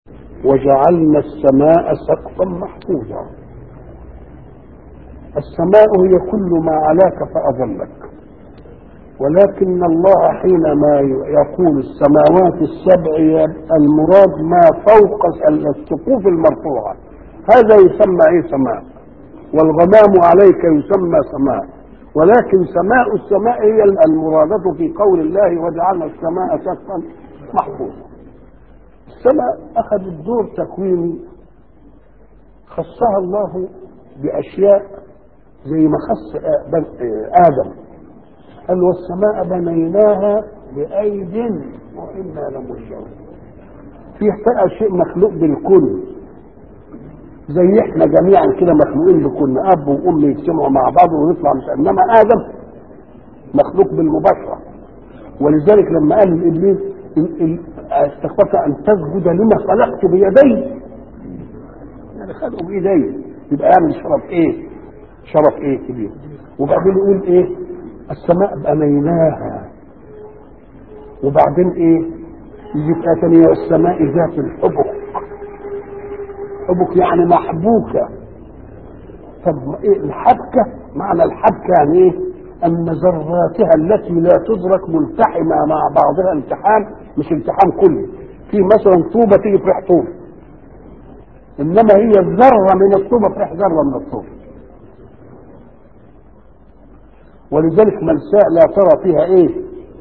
وجعلنا السماء سقفا محفوظا السماء هي كل ما علاك فأظلك ولكن الله حينما يقول السماوات السبع المراد ما فوق السقوف المرفوعة هذا يسمى ايه سماء والغمام عليك يسمى سماء ولكن سماء السماء هي المرادة في قول الله وجعلنا السماء سقفا محفوظا السماء أخذت دور تكويني خصها الله بأشياء زي ما خص آدم قال والسماء بنيناها بأيد وإنا لموسعون في بقى شيء مخلوق بالكل زي احنا جميعا كده مخلوقين بكل اب وام يجتمعوا مع بعض ونطلع مش انما ادم مخلوق بالمباشره ولذلك لما قال لابليس استخبرت ان تسجد لما خلقت بيدي يعني خلقه بايدي يبقى يعمل شرف ايه شرف ايه كبير وبعدين يقول ايه السماء بنيناها وبعدين ايه يجي في ثانية والسماء ذات الحبك حبك يعني محبوكة طب ايه الحبكة معنى الحبكة يعني ايه ان ذراتها التي لا تدرك ملتحمة مع بعضها التحام مش التحام كلي في مثلا طوبة تيجي في ريح طوبة انما هي ذرة من الطوبة في ريح ذرة من الطوبة ولذلك ملساء لا ترى فيها ايه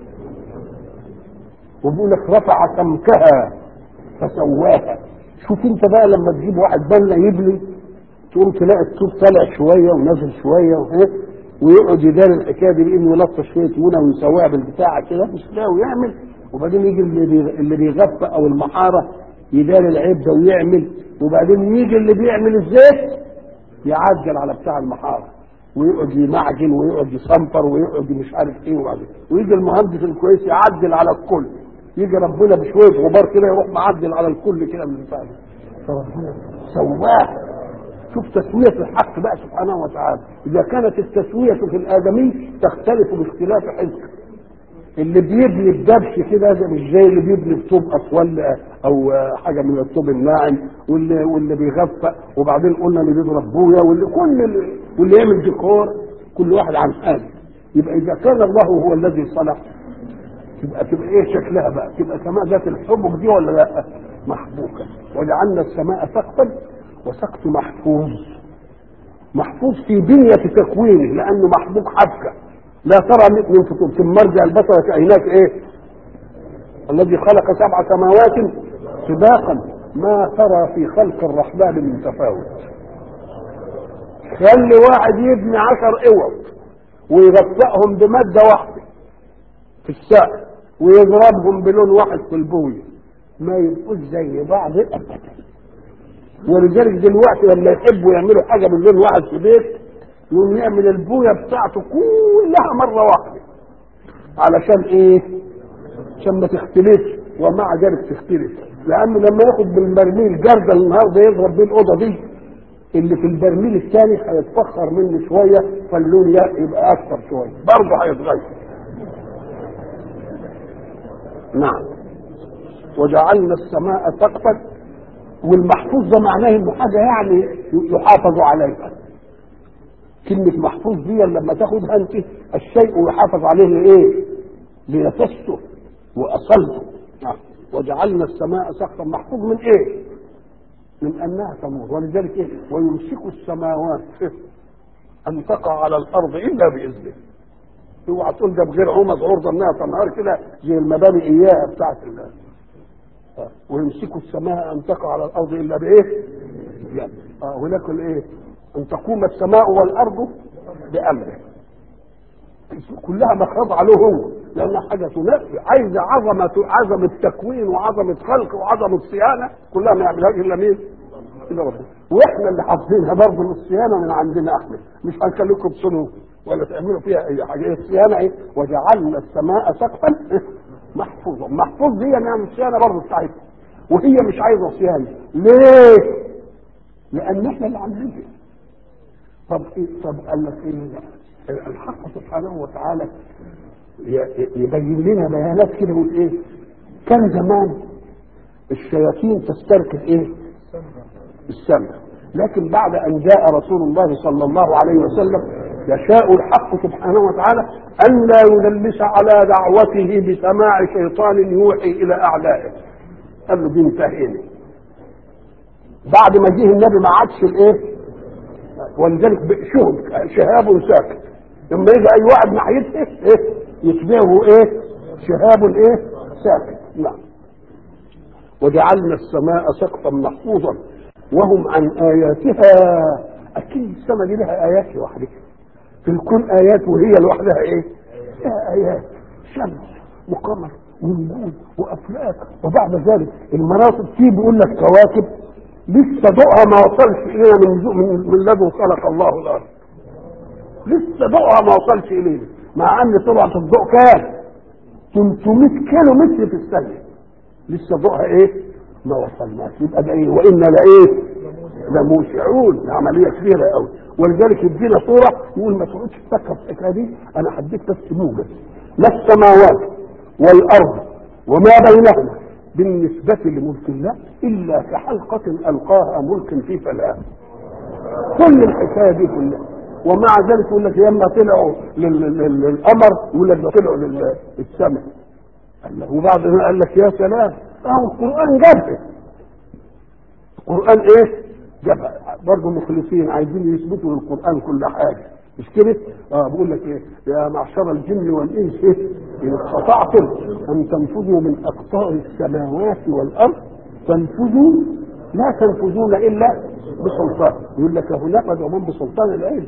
وبيقول لك رفع سمكها فسواها شوف انت بقى لما تجيب واحد بنا يبني تقوم تلاقي الطوب طالع شويه ونازل شويه وإيه ويقعد يدار الحكايه دي بانه يلطش شويه مونه ويسويها بالبتاع كده مش لا ويعمل وبعدين يجي اللي اللي بيغفى او المحاره يدار العيب ده ويعمل وبعدين يجي اللي بيعمل الزيت يعجل على بتاع المحاره ويقعد يمعجن ويقعد يصنفر ويقعد مش عارف ايه وبعدين ويجي المهندس الكويس يعدل على الكل يجي ربنا بشويه غبار كده يروح معدل على الكل كده من البتاع فربنا سواه شوف تسوية الحق بقى سبحانه وتعالى إذا كانت التسوية في الآدمي تختلف باختلاف حزق اللي بيبني بدبش كده ده مش زي اللي بيبني بطوب أطول أو حاجة من الطوب الناعم واللي واللي بيغفق وبعدين قلنا اللي بيضرب بويا واللي كل اللي واللي يعمل ديكور كل واحد عن حاله يبقى إذا كان الله هو الذي صنع تبقى تبقى ايه شكلها بقى تبقى سماء ذات الحبك دي ولا لا محبوكه وجعلنا السماء سقفا وسقف محفوظ محفوظ في بنية تكوينه لأنه محبوك حبكة لا ترى من فطور ثم مرجع البصر كأيناك إيه الذي خلق سبع سماوات سباقا ما ترى في خلق الرحمن من تفاوت خلي واحد يبني عشر اوض ويغطئهم بمادة واحدة في السقف ويضربهم بلون واحد في البوية ما يبقوش زي بعض ابدا ولذلك دلوقتي لما يحبوا يعملوا حاجه من لون واحد في بيت يقوم يعمل البويه بتاعته كلها مره واحده علشان ايه؟ عشان ما تختلفش ومع ذلك تختلف لانه لما ياخد بالبرميل جردل النهارده يضرب بيه الاوضه دي اللي في البرميل الثاني هيتفخر منه شويه فاللون يبقى اكثر شويه برضه هيتغير نعم وجعلنا السماء سقفا والمحفوظ ده معناه انه حاجه يعني يحافظ عليها كلمة محفوظ دي لما تاخدها انت الشيء يحافظ عليه ايه؟ لنفسه واصلته وجعلنا السماء سقفا محفوظ من ايه؟ من انها تمور ولذلك ايه؟ ويمسك السماوات ان تقع على الارض الا باذنه اوعى تقول ده بغير عمد عرضه انها تنهار كده زي المباني اياها بتاعت الله ويمسك السماء ان تقع على الارض الا بايه؟ يعني اه هناك الايه؟ ان تقوم السماء والارض بامره كلها مخاضعه له هو لانها حاجه تنافي عايزه عظمه عظمه تكوين وعظمه خلق وعظمه صيانه كلها ما يعملهاش الا مين؟ الا ربنا واحنا اللي حافظينها برضه الصيانه من عندنا احنا مش هنخليكم تصنوا ولا تعملوا فيها اي حاجه الصيانه ايه؟ وجعلنا السماء سقفا محفوظة محفوظ دي يعني الصيانة برضه بتاعتها وهي مش عايزة صيانة ليه؟ لأن احنا اللي عاملين طب ايه طب قال لك ايه الحق سبحانه وتعالى يبين لنا بيانات كده يقول ايه كان زمان الشياطين تستركب ايه السمع لكن بعد ان جاء رسول الله صلى الله عليه وسلم يشاء الحق سبحانه وتعالى ان لا يدلس على دعوته بسماع شيطان يوحي الى اعدائه قال له دي انتهينا بعد ما جه النبي ما عادش الايه ولذلك شهب شهاب ساكت لما يجي اي واحد ناحيته ايه يتبعه ايه شهاب ايه ساكت نعم وجعلنا السماء سقفا محفوظا وهم عن اياتها اكيد السماء دي لها ايات لوحدها في الكون ايات وهي لوحدها ايه لها ايات شمس وقمر ونجوم وافلاك وبعد ذلك المناطق فيه بيقول لك كواكب لسه ضوءها ما وصلش الينا من من, من لدن خلق الله الارض لسه ضوءها ما وصلش الينا مع ان سرعه الضوء كام 300 كيلو متر في الثانيه لسه ضوءها ايه ما وصلناش يبقى ده ايه وانا لايه لموسعون عمليه كبيره قوي ولذلك يدينا صوره يقول ما تقعدش تفكر في الحكايه دي انا هديك بس موجز ما السماوات والارض وما بينهما بالنسبة لملك الله إلا كحلقة ألقاها ملك في فلاة كل الحكاية دي كلها ومع ذلك يقول لك لما طلعوا للقمر يقول لك ده طلعوا للسماء وبعد ما قال لك يا سلام اهو القرآن جابها القرآن ايه؟ جابها برضه مخلصين عايزين يثبتوا للقرآن كل حاجة مش كده؟ اه بقول لك ايه؟ يا معشر الجن والانس ايه؟ ان استطعتم ان تنفذوا من اقطار السماوات والارض فانفذوا لا تنفذون الا بسلطان يقول لك هو نفذوا من بسلطان العلم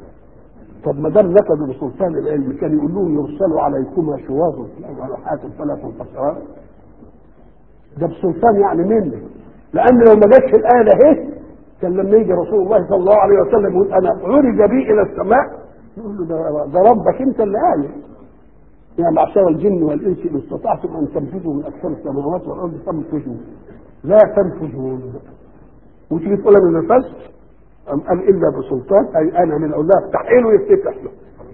طب ما دام نفذوا بسلطان العلم كان يقول لهم يرسلوا عليكما شواظ ولحات فلا تنتصران ده بسلطان يعني مني لان لو ما جاتش الايه ده اهي كان لما يجي رسول الله صلى الله عليه وسلم يقول انا عرج بي الى السماء يقول له ده, ده ربك انت اللي قال يا معشر الجن والانس ان استطعتم ان تنفذوا من اكثر السماوات والارض فانفذوا لا تنفذون وتيجي تقول انا نفذت ام قال الا بسلطان اي انا من اقول لها افتحي له يفتح له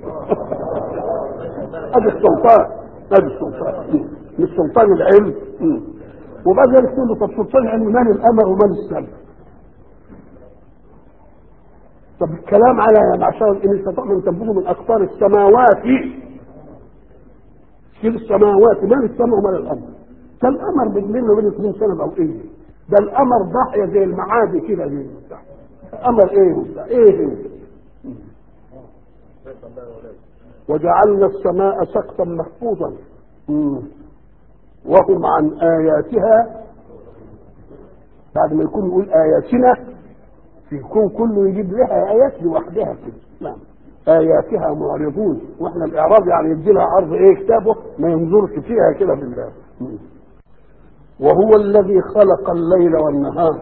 ادي السلطان ادي السلطان مش سلطان العلم وبعد ذلك تقول له طب سلطان العلم مال الامر ومال السلب طب الكلام على معشر ان استطعتم ان تنفذوا من اقطار السماوات في السماوات مال السماء ومال الامر ده القمر بين وبين 2 سنه او ايه ده القمر ضاحيه زي المعادي كده دي قمر ايه ايه وجعلنا السماء سقفا محفوظا وهم عن اياتها بعد ما يكون يقول اياتنا يكون كله يجيب لها ايات لوحدها كده نعم اياتها معرضون واحنا الاعراض يعني يدي لها عرض ايه كتابه ما ينظرش فيها كده بالله وهو الذي خلق الليل والنهار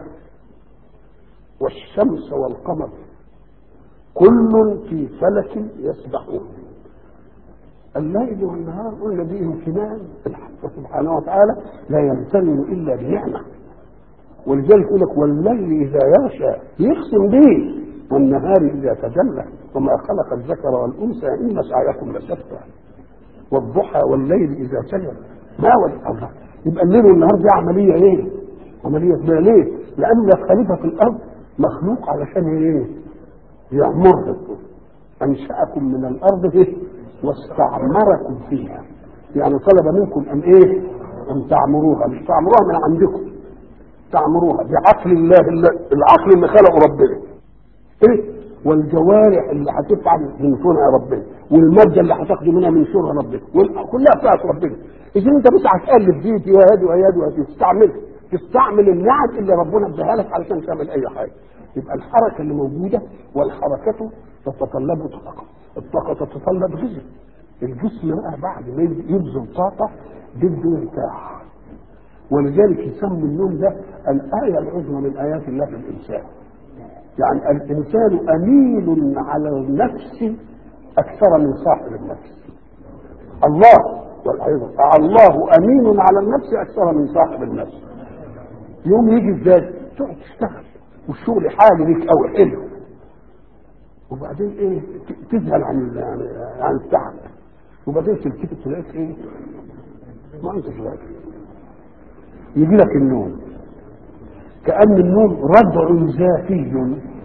والشمس والقمر كل في فلك يسبحون الليل والنهار قلنا دي امتنان الحق سبحانه وتعالى لا يمتن الا بنعمه ولذلك يقول لك والليل اذا يغشى يقسم به والنهار اذا تجلى وما خلق الذكر والانثى ان سعيكم لشتى والضحى والليل اذا سجى ما وجه الله يبقى الليل والنهار دي عمليه ايه؟ عمليه ما ليه؟ لان الخليفه في الارض مخلوق علشان ايه؟ يعمرها انشاكم من الارض ايه؟ واستعمركم فيها يعني طلب منكم ان ايه؟ ان تعمروها مش تعمروها من عندكم تعمروها بعقل الله العقل اللي خلقه ربنا ايه والجوارح اللي هتفعل من صنع ربنا والماده اللي هتاخده منها من شرع ربنا كلها بتاعت ربنا اذا انت بس هتقلب دي يا هادي ويا هادي وتستعمل تستعمل النعم اللي ربنا اداها لك علشان تعمل اي حاجه يبقى الحركه اللي موجوده والحركه تتطلب طاقه الطاقه تتطلب جسم الجسم بقى بعد ما يبذل طاقه بده يرتاح ولذلك يسمى النوم ده الآية العظمى من آيات الله في الإنسان يعني الإنسان أمين على النفس أكثر من صاحب النفس الله والعياذ الله أمين على النفس أكثر من صاحب النفس يوم يجي ازاي تقعد تشتغل والشغل حالي ليك قوي حلو وبعدين ايه تذهل عن عن التعب وبعدين تلتفت تلاقيك ايه ما انتش راجل يجي لك النوم كأن النوم ردع ذاتي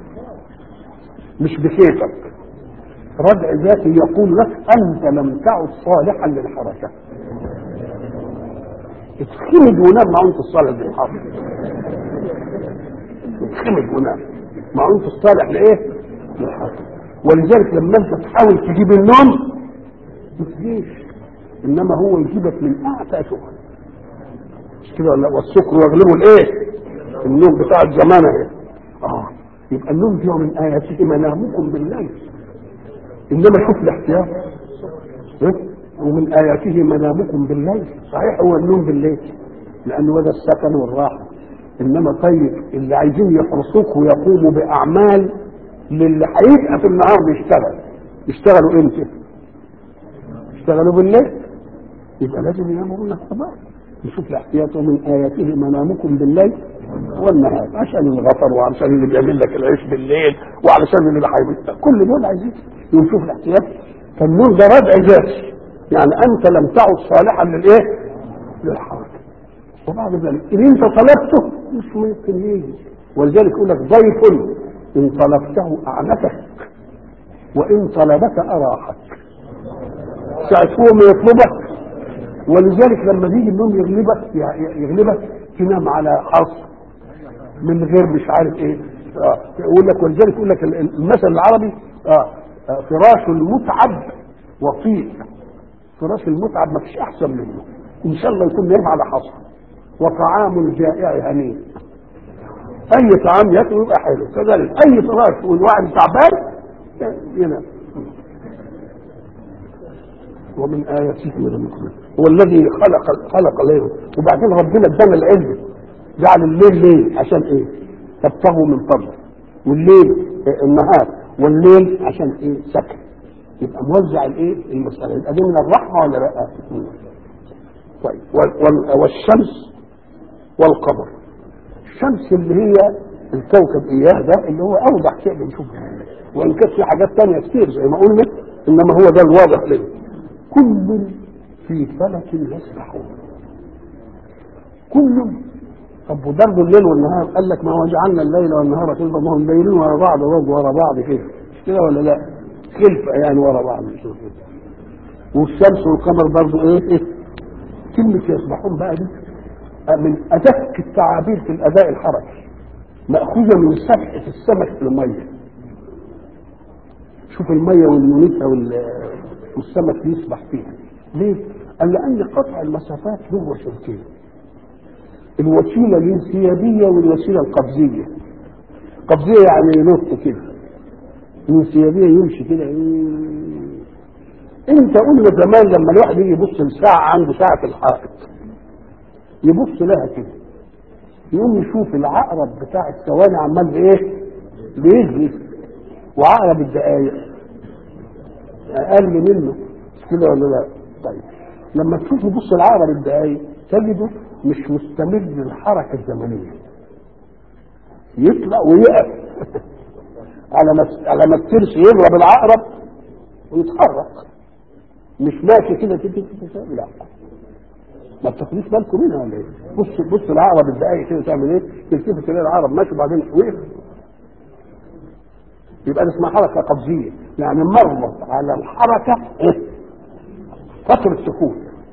مش بكيفك ردع ذاتي يقول لك أنت لم تعد صالحا للحركة اتخمد ونام مع انت الصالح للحركة اتخمد ونام مع انت الصالح لايه؟ للحركة ولذلك لما انت تحاول تجيب النوم ما تجيش انما هو يجيبك من اعتى شغل مش كده ولا والسكر يغلبه الايه؟ النوم بتاع الزمان اهي اه يبقى النوم دي من اياته منامكم بالليل انما شوف الاحتياط ها؟ ومن اياته منامكم بالليل صحيح هو النوم بالليل لانه هذا السكن والراحه انما طيب اللي عايزين يحرسوك ويقوموا باعمال للي هيبقى في النهار بيشتغل يشتغلوا امتى؟ يشتغلوا بالليل يبقى لازم يناموا لك صباح نشوف الاحتياط ومن اياته منامكم بالليل والنهار عشان الغفر وعشان اللي بيعمل لك العيش بالليل وعشان اللي بيحيي كل دول عايزين ونشوف الاحتياط فالنور ده ردع ذاتي يعني انت لم تعد صالحا للايه؟ للحركه وبعد ذلك ان انت طلبته مش ممكن يجي ولذلك يقول لك ضيف ان طلبته اعنتك وان طلبك اراحك ساعة هو ما يطلبك ولذلك لما يجي النوم يغلبك يغلبك تنام على حرف من غير مش عارف ايه آه. يقول لك ولذلك يقول لك المثل العربي آه. آه. فراش المتعب وطيء فراش المتعب ما فيش احسن منه ان شاء الله يكون نايم على حصى وطعام الجائع هنيء اي طعام ياكله يبقى حلو كذلك اي فراش والواحد تعبان ينام ومن آياته من المكمل هو الذي خلق خلق الليل وبعدين ربنا ادانا العلم جعل الليل ليل عشان ايه؟ تبتغوا من فضله والليل النهار والليل عشان ايه؟ سكن يبقى موزع الايه؟ المسألة يبقى دي من الرحمة ولا لا؟ طيب والشمس والقمر الشمس اللي هي الكوكب اياه ده اللي هو اوضح شيء بنشوفه وان كانت في حاجات تانية كتير زي ما قلنا انما هو ده الواضح لنا كل في فلك يسبحون كل طب وضرب الليل والنهار قال لك ما هو جعلنا الليل والنهار خلفة ما هم الليلين ورا بعض برضه ورا بعض كده مش كده ولا لا؟ خلفة يعني ورا بعض مش كده والشمس والقمر برضه ايه ايه كلمة يسبحون بقى دي من أدق التعابير في الأداء الحركي مأخوذة من سبحة السمك في المية شوف المية والمونسة والسمك يسبح فيها ليه؟ قال لأن قطع المسافات له وسيلتين الوسيلة الانسيابية والوسيلة القبضية قبضية يعني ينط كده الانسيابية يمشي كده انت قلنا زمان لما الواحد يجي يبص لساعة عنده ساعة الحائط يبص لها كده يقوم يشوف العقرب بتاع الثواني عمال بايه؟ بيجري وعقرب الدقايق اقل منه مش كده ولا لا؟ طيب لما تشوف يبص العقرب الدقايق تجده مش مستمر للحركه الزمنيه يطلع ويقف على ما على ما الترس يضرب العقرب ويتحرك مش ماشي كده كده كده لا ما بتاخدوش بالكم منها ولا ايه؟ بص بص العقرب الدقايق كده تعمل ايه؟ تلتفت تلاقي العقرب ماشي وبعدين وقف يبقى ده اسمها حركه قبضيه يعني مرت على الحركه إيه؟ فتره سكون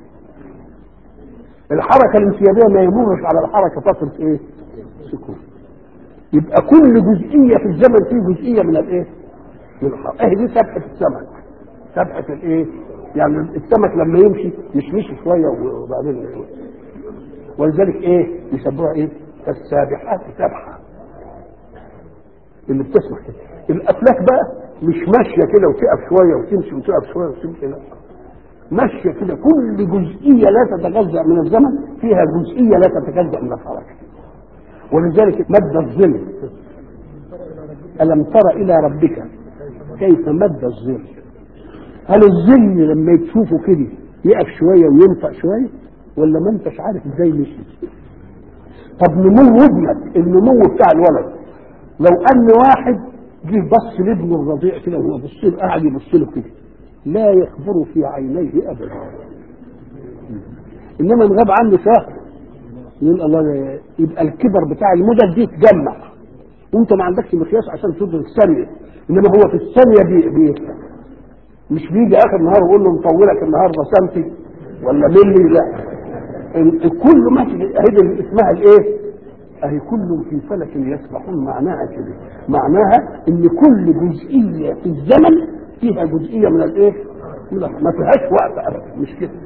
الحركه الانسيابيه ما يمرش على الحركه فتره ايه؟ سكون يبقى كل جزئيه في الزمن فيه جزئيه من الايه؟ من الحركه اهي دي سبحه السمك سبحه الايه؟ يعني السمك لما يمشي يشمشي شويه وبعدين ولذلك ايه يسموها ايه السابحات سبحه اللي بتسمع كده الافلاك بقى مش ماشيه كده وتقف شويه وتمشي وتقف شويه وتمشي لا ماشيه كده كل جزئيه لا تتجزا من الزمن فيها جزئيه لا تتجزا من الحركه ولذلك مد الظل الم تر الى ربك كيف مد الظل هل الظل لما تشوفه كده يقف شويه وينفع شويه ولا ما انتش عارف ازاي مشي طب نمو ابنك النمو بتاع الولد لو ان واحد جه بص لابنه الرضيع كده وهو بص له قاعد يبص له كده لا يخبر في عينيه ابدا انما انغاب عنه شهر يقول الله يبقى الكبر بتاع المدد دي تجمع وانت ما عندكش مقياس عشان تدرك ثانيه انما هو في الثانيه بي بي مش بيجي اخر النهار ويقول له مطولك النهارده سنتي ولا ملي لا ال- كل ماشي اهي اسمها الايه؟ اهي كل في فلك يسبحون معناها كده معناها ان كل جزئيه في الزمن فيها جزئيه من الايه؟ من ال- ما فيهاش وقت ابدا مش كده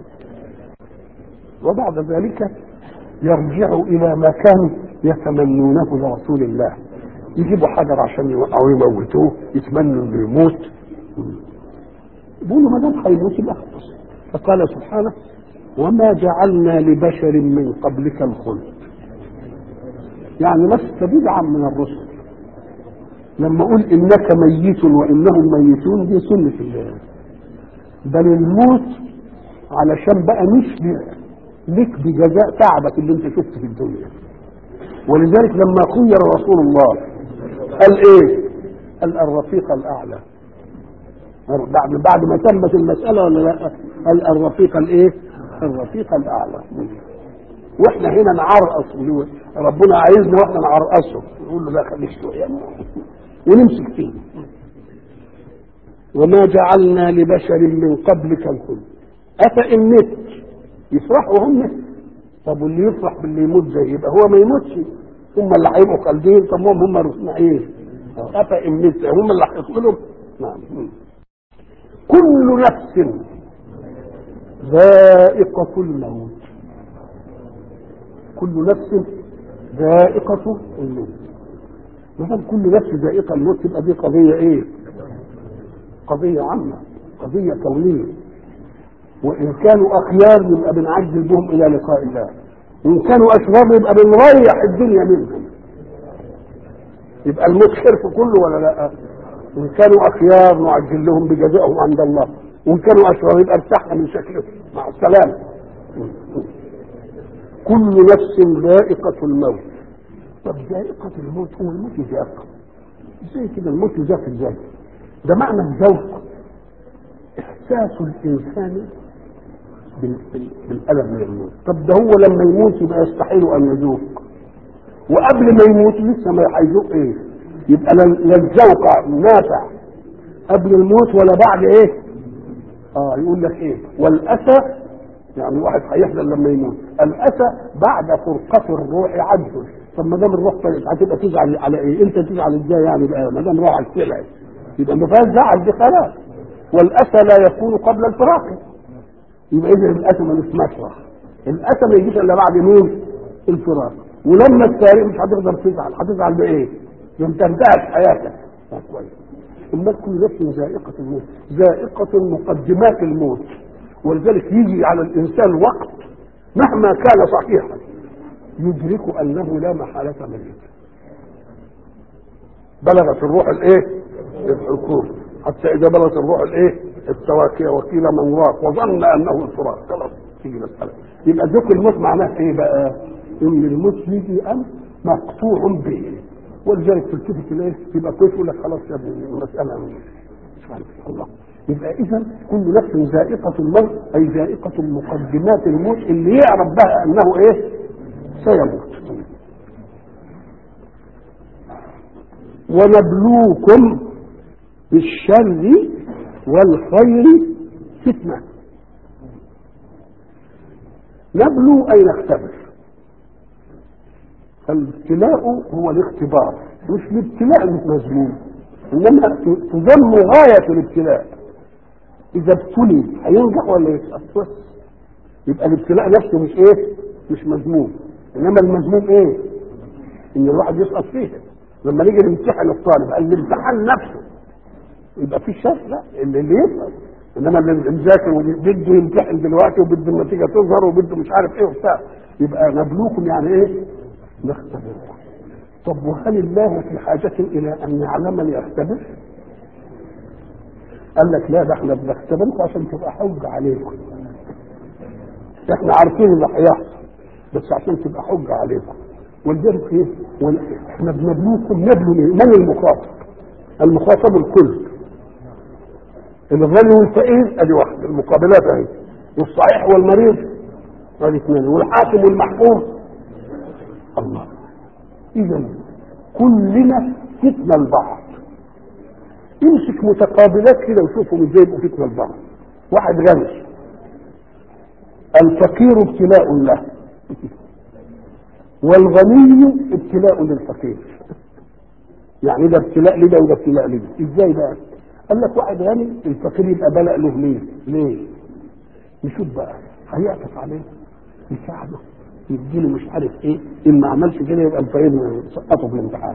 وبعد ذلك يرجع الى ما كانوا يتمنونه لرسول الله يجيبوا حجر عشان يوقعوا يموتوه يتمنوا انه يموت بيقولوا ما دام هيموت يبقى خلاص فقال سبحانه وما جعلنا لبشر من قبلك الخلد يعني لست بدعا من الرسل لما اقول انك ميت وانهم ميتون دي سنه الله بل الموت علشان بقى مش ب- لك بجزاء تعبك اللي انت شفته في الدنيا ولذلك لما خير رسول الله قال ايه قال الرفيق الاعلى بعد بعد ما تمت المساله ولا لا قال الرفيق الايه الرفيق الاعلى واحنا هنا نعرقص ربنا عايزنا واحنا نعرقصه نقول له لا خليك شويه ونمسك فيه وما جعلنا لبشر من قبلك الخلد افان مت يفرحوا هم طب واللي يفرح باللي يموت زي يبقى هو ما يموتش هم اللي هيبقوا خالدين طب هم هم رسنا ايه افان مت هم اللي هيدخلوا نعم كل نفس ذائقة الموت كل نفس ذائقة الموت ما دام كل نفس ذائقة الموت تبقى دي قضية ايه؟ قضية عامة قضية كونية وإن كانوا أخيار يبقى بنعجل بهم إلى لقاء الله وإن كانوا أشرار يبقى بنريح الدنيا منهم يبقى الموت خير في كله ولا لا؟ إن كانوا أخيار نعجل لهم بجزائهم عند الله وإن كانوا أشرار يبقى ارتحنا من شكلهم مع السلامة كل نفس ذائقة الموت طب ذائقة الموت هو الموت ذائقة ازاي كده الموت ذات ازاي ده معنى الذوق احساس الانسان بال- بال- بالالم من الموت طب ده هو لما يموت يبقى يستحيل ان يذوق وقبل ما يموت لسه ما هيذوق ايه يبقى لا لا الذوق نافع قبل الموت ولا بعد ايه اه يقول لك ايه والاسى يعني واحد هيحزن لما يموت الاسى بعد فرقه الروح عجز طب ما دام الروح طلعت هتبقى تزعل على ايه انت تزعل ازاي يعني بقى ما دام روحك طلعت يبقى ما فيهاش زعل دي خلاص والاسى لا يكون قبل الفراق يبقى اذا الاسى ملوش مشرح الاسى ما يجيش الا بعد مين الفراق ولما التاريخ مش هتقدر تزعل هتزعل بايه ده انت انتهت حياتك آه، كويس امال كل نفس ذائقه الموت ذائقه مقدمات الموت ولذلك يجي على الانسان وقت مهما كان صحيحا يدرك انه لا محاله ميت بلغت الروح الايه الحكوم حتى اذا بلغت الروح الايه التواكيه وقيل من راق وظن انه الفراق خلاص تيجي مساله يبقى ذوق الموت معناه ايه بقى ان الموت يجي ان مقطوع به ولذلك تلتفت اليه يبقى كويس يقول لك خلاص يا ابني المساله سبحان الله يبقى اذا كل نفس ذائقه الموت اي ذائقه مقدمات الموت اللي يعرف بها انه ايه سيموت ونبلوكم بالشر والخير فتنة نبلو أي نختبر فالابتلاء هو الاختبار مش الابتلاء المذموم انما تذم غاية الابتلاء اذا ابتلي هينجح ولا يسقط بس يبقى الابتلاء نفسه مش ايه مش مذموم انما المذموم ايه ان الواحد يسقط فيه لما نيجي نمتحن الطالب الامتحان نفسه يبقى في شر لا اللي, اللي يسقط انما اللي مذاكر وبده يمتحن دلوقتي وبده النتيجه تظهر وبده مش عارف ايه وبتاع يبقى نبلوكم يعني ايه؟ نختبركم طب وهل الله في حاجة إلى أن يعلمني أختبر؟ قال لك لا ده احنا بنختبركم عشان تبقى حجة عليكم. احنا عارفين اللي هيحصل بس عشان تبقى حجة عليكم. ولذلك ايه؟ ول- احنا بنبلوكم نبلو مين؟ من المخاطب؟ المخاطب الكل. الغني والفقير ادي واحده المقابلات اهي والصحيح والمريض ادي اثنين والحاكم والمحكوم اذا كلنا فتنه لبعض امسك متقابلات كده وشوفهم ازاي يبقوا فتنه لبعض واحد غني الفقير ابتلاء له والغني ابتلاء للفقير يعني ده ابتلاء لده وده ابتلاء لده ازاي بقى قال لك واحد غني الفقير يبقى بلاء له ليه ليه نشوف بقى هيعطف عليه يساعده يديله مش عارف ايه ان ما عملش كده يبقى الفقير سقطه في الامتحان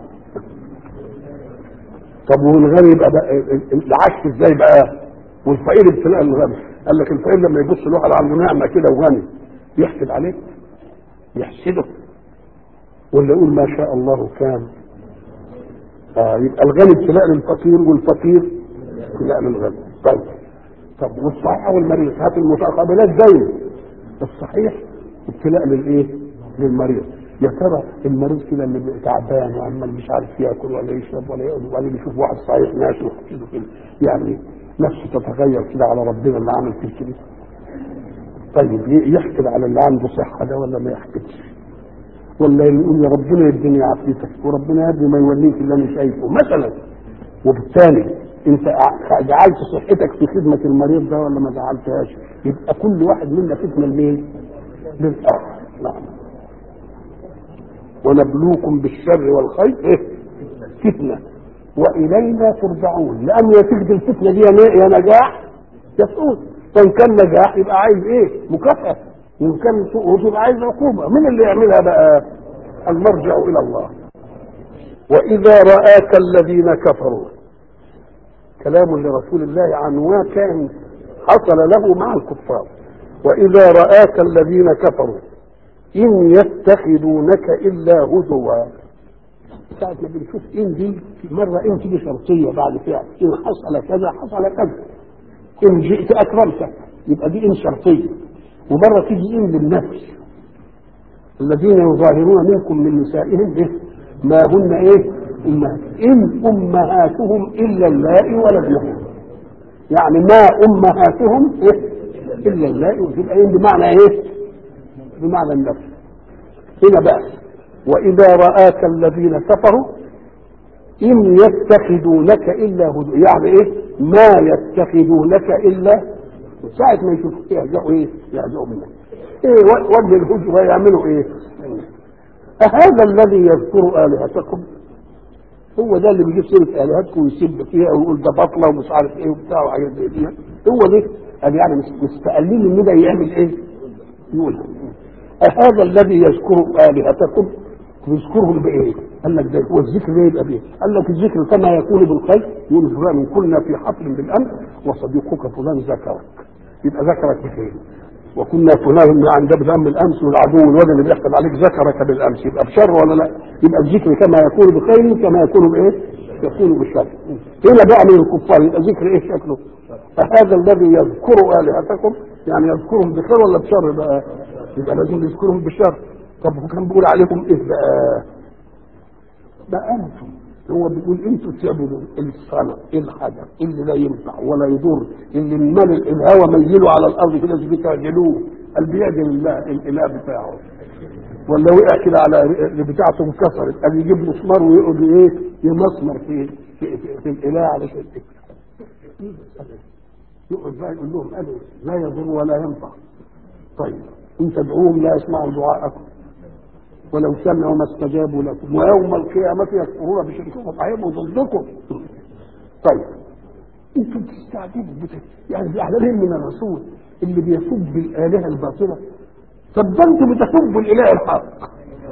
طب والغني يبقى بقى العكس ازاي بقى والفقير ابتلاء للغني قال لك الفقير لما يبص لواحد عنده نعمه كده وغني يحسد عليه يحسده ولا يقول ما شاء الله كان آه يبقى الغني ابتلاء للفقير والفقير ابتلاء للغني طيب طب والصحيح والمريض هات المتقابلات دايما الصحيح ابتلاء للايه؟ للمريض يا ترى المريض كده اللي بيبقى تعبان وعمال مش عارف ياكل ولا يشرب ولا يقعد وبعدين يشوف واحد صحيح ماشي كده كده يعني نفسه تتغير كده على ربنا اللي عمل فيه كده طيب يحكي على اللي عنده صحه ده ولا ما يحكيش ولا يقول يا ربنا يديني عافيتك وربنا يدي ما يوليك اللي انا شايفه مثلا وبالتالي انت جعلت صحتك في خدمه المريض ده ولا ما جعلتهاش يبقى كل واحد منا فتنه لمين؟ للاخر نعم ونبلوكم بالشر والخير ايه؟ فتنه والينا ترجعون لان نتيجه الفتنه دي يا نجاح يا سقوط فان كان نجاح يبقى عايز ايه؟ مكافاه وان كان سقوط يبقى عايز عقوبه مين اللي يعملها بقى؟ المرجع الى الله واذا راك الذين كفروا كلام لرسول الله عن واقع حصل له مع الكفار واذا راك الذين كفروا ان يتخذونك الا هزوا ساعة ما بنشوف ان دي مرة ان تيجي شرطية بعد فعل ان حصل كذا حصل كذا ان جئت اكرمتك يبقى دي ان شرطية ومرة تيجي ان للنفس الذين يظاهرون منكم من نسائهم إيه؟ ما هن ايه أمهات. ان امهاتهم الا اللائي ولدنهم يعني ما امهاتهم إيه؟ الا اللائي وتبقى ان بمعنى ايه بمعنى النفس هنا بقى واذا راك الذين كفروا ان يتخذونك الا هزوا يعني ايه ما يتخذونك الا ساعة ما يشوفوا يهزئوا ايه يهزئوا منك ايه وجه الهجوة يعملوا ايه أهذا الذي يذكر آلهتكم هو ده اللي بيجيب سيرة آلهتكم ويسب فيها ويقول ده بطلة ومش عارف ايه وبتاع وحاجات زي دي هو ده قال يعني مستقلين ان ده يعمل ايه يقولها أهذا الذي يذكر آلهتكم يذكرهم بإيه؟ قال لك ده هو الذكر ده يبقى بإيه؟ قال لك الذكر كما يكون بالخير يقول فلان كنا في حفل بالأمس وصديقك فلان ذكرك يبقى ذكرك بخير وكنا فلان عند بالأمن الأمس والعدو الوجه اللي بيحسب عليك ذكرك بالأمس يبقى بشر ولا لا؟ يبقى الذكر كما يكون بخير كما يكون بإيه؟ يكون بالشر هنا بقى من الكفار يبقى ذكر إيه شكله؟ فهذا الذي يذكر آلهتكم يعني يذكرهم بخير ولا بشر بقى؟ يبقى لازم يذكرهم بالشر طب هو كان بيقول عليكم ايه بقى بقى انتم هو بيقول انتوا تعبدوا الصنم الحجر اللي لا ينفع ولا يضر اللي المال الهوى ميله على الارض كده بتعجلوه قال بيعجل الله الاله بتاعه ولا وقع كده على بتاعته انكسرت قال يجيب مسمار ويقعد ايه يمسمر في في, في, في الاله علشان يقعد بقى يقول لهم قالوا لا يضر ولا ينفع طيب ان تدعوهم لا يسمعوا دعاءكم ولو سمعوا ما استجابوا لكم ويوم القيامة يكفرون بشرككم وهيبقوا ضدكم طيب انتم بتستعجبوا يعني زعلانين من الرسول اللي بيسب الآلهة الباطلة طب ده انتم بتسبوا الإله الحق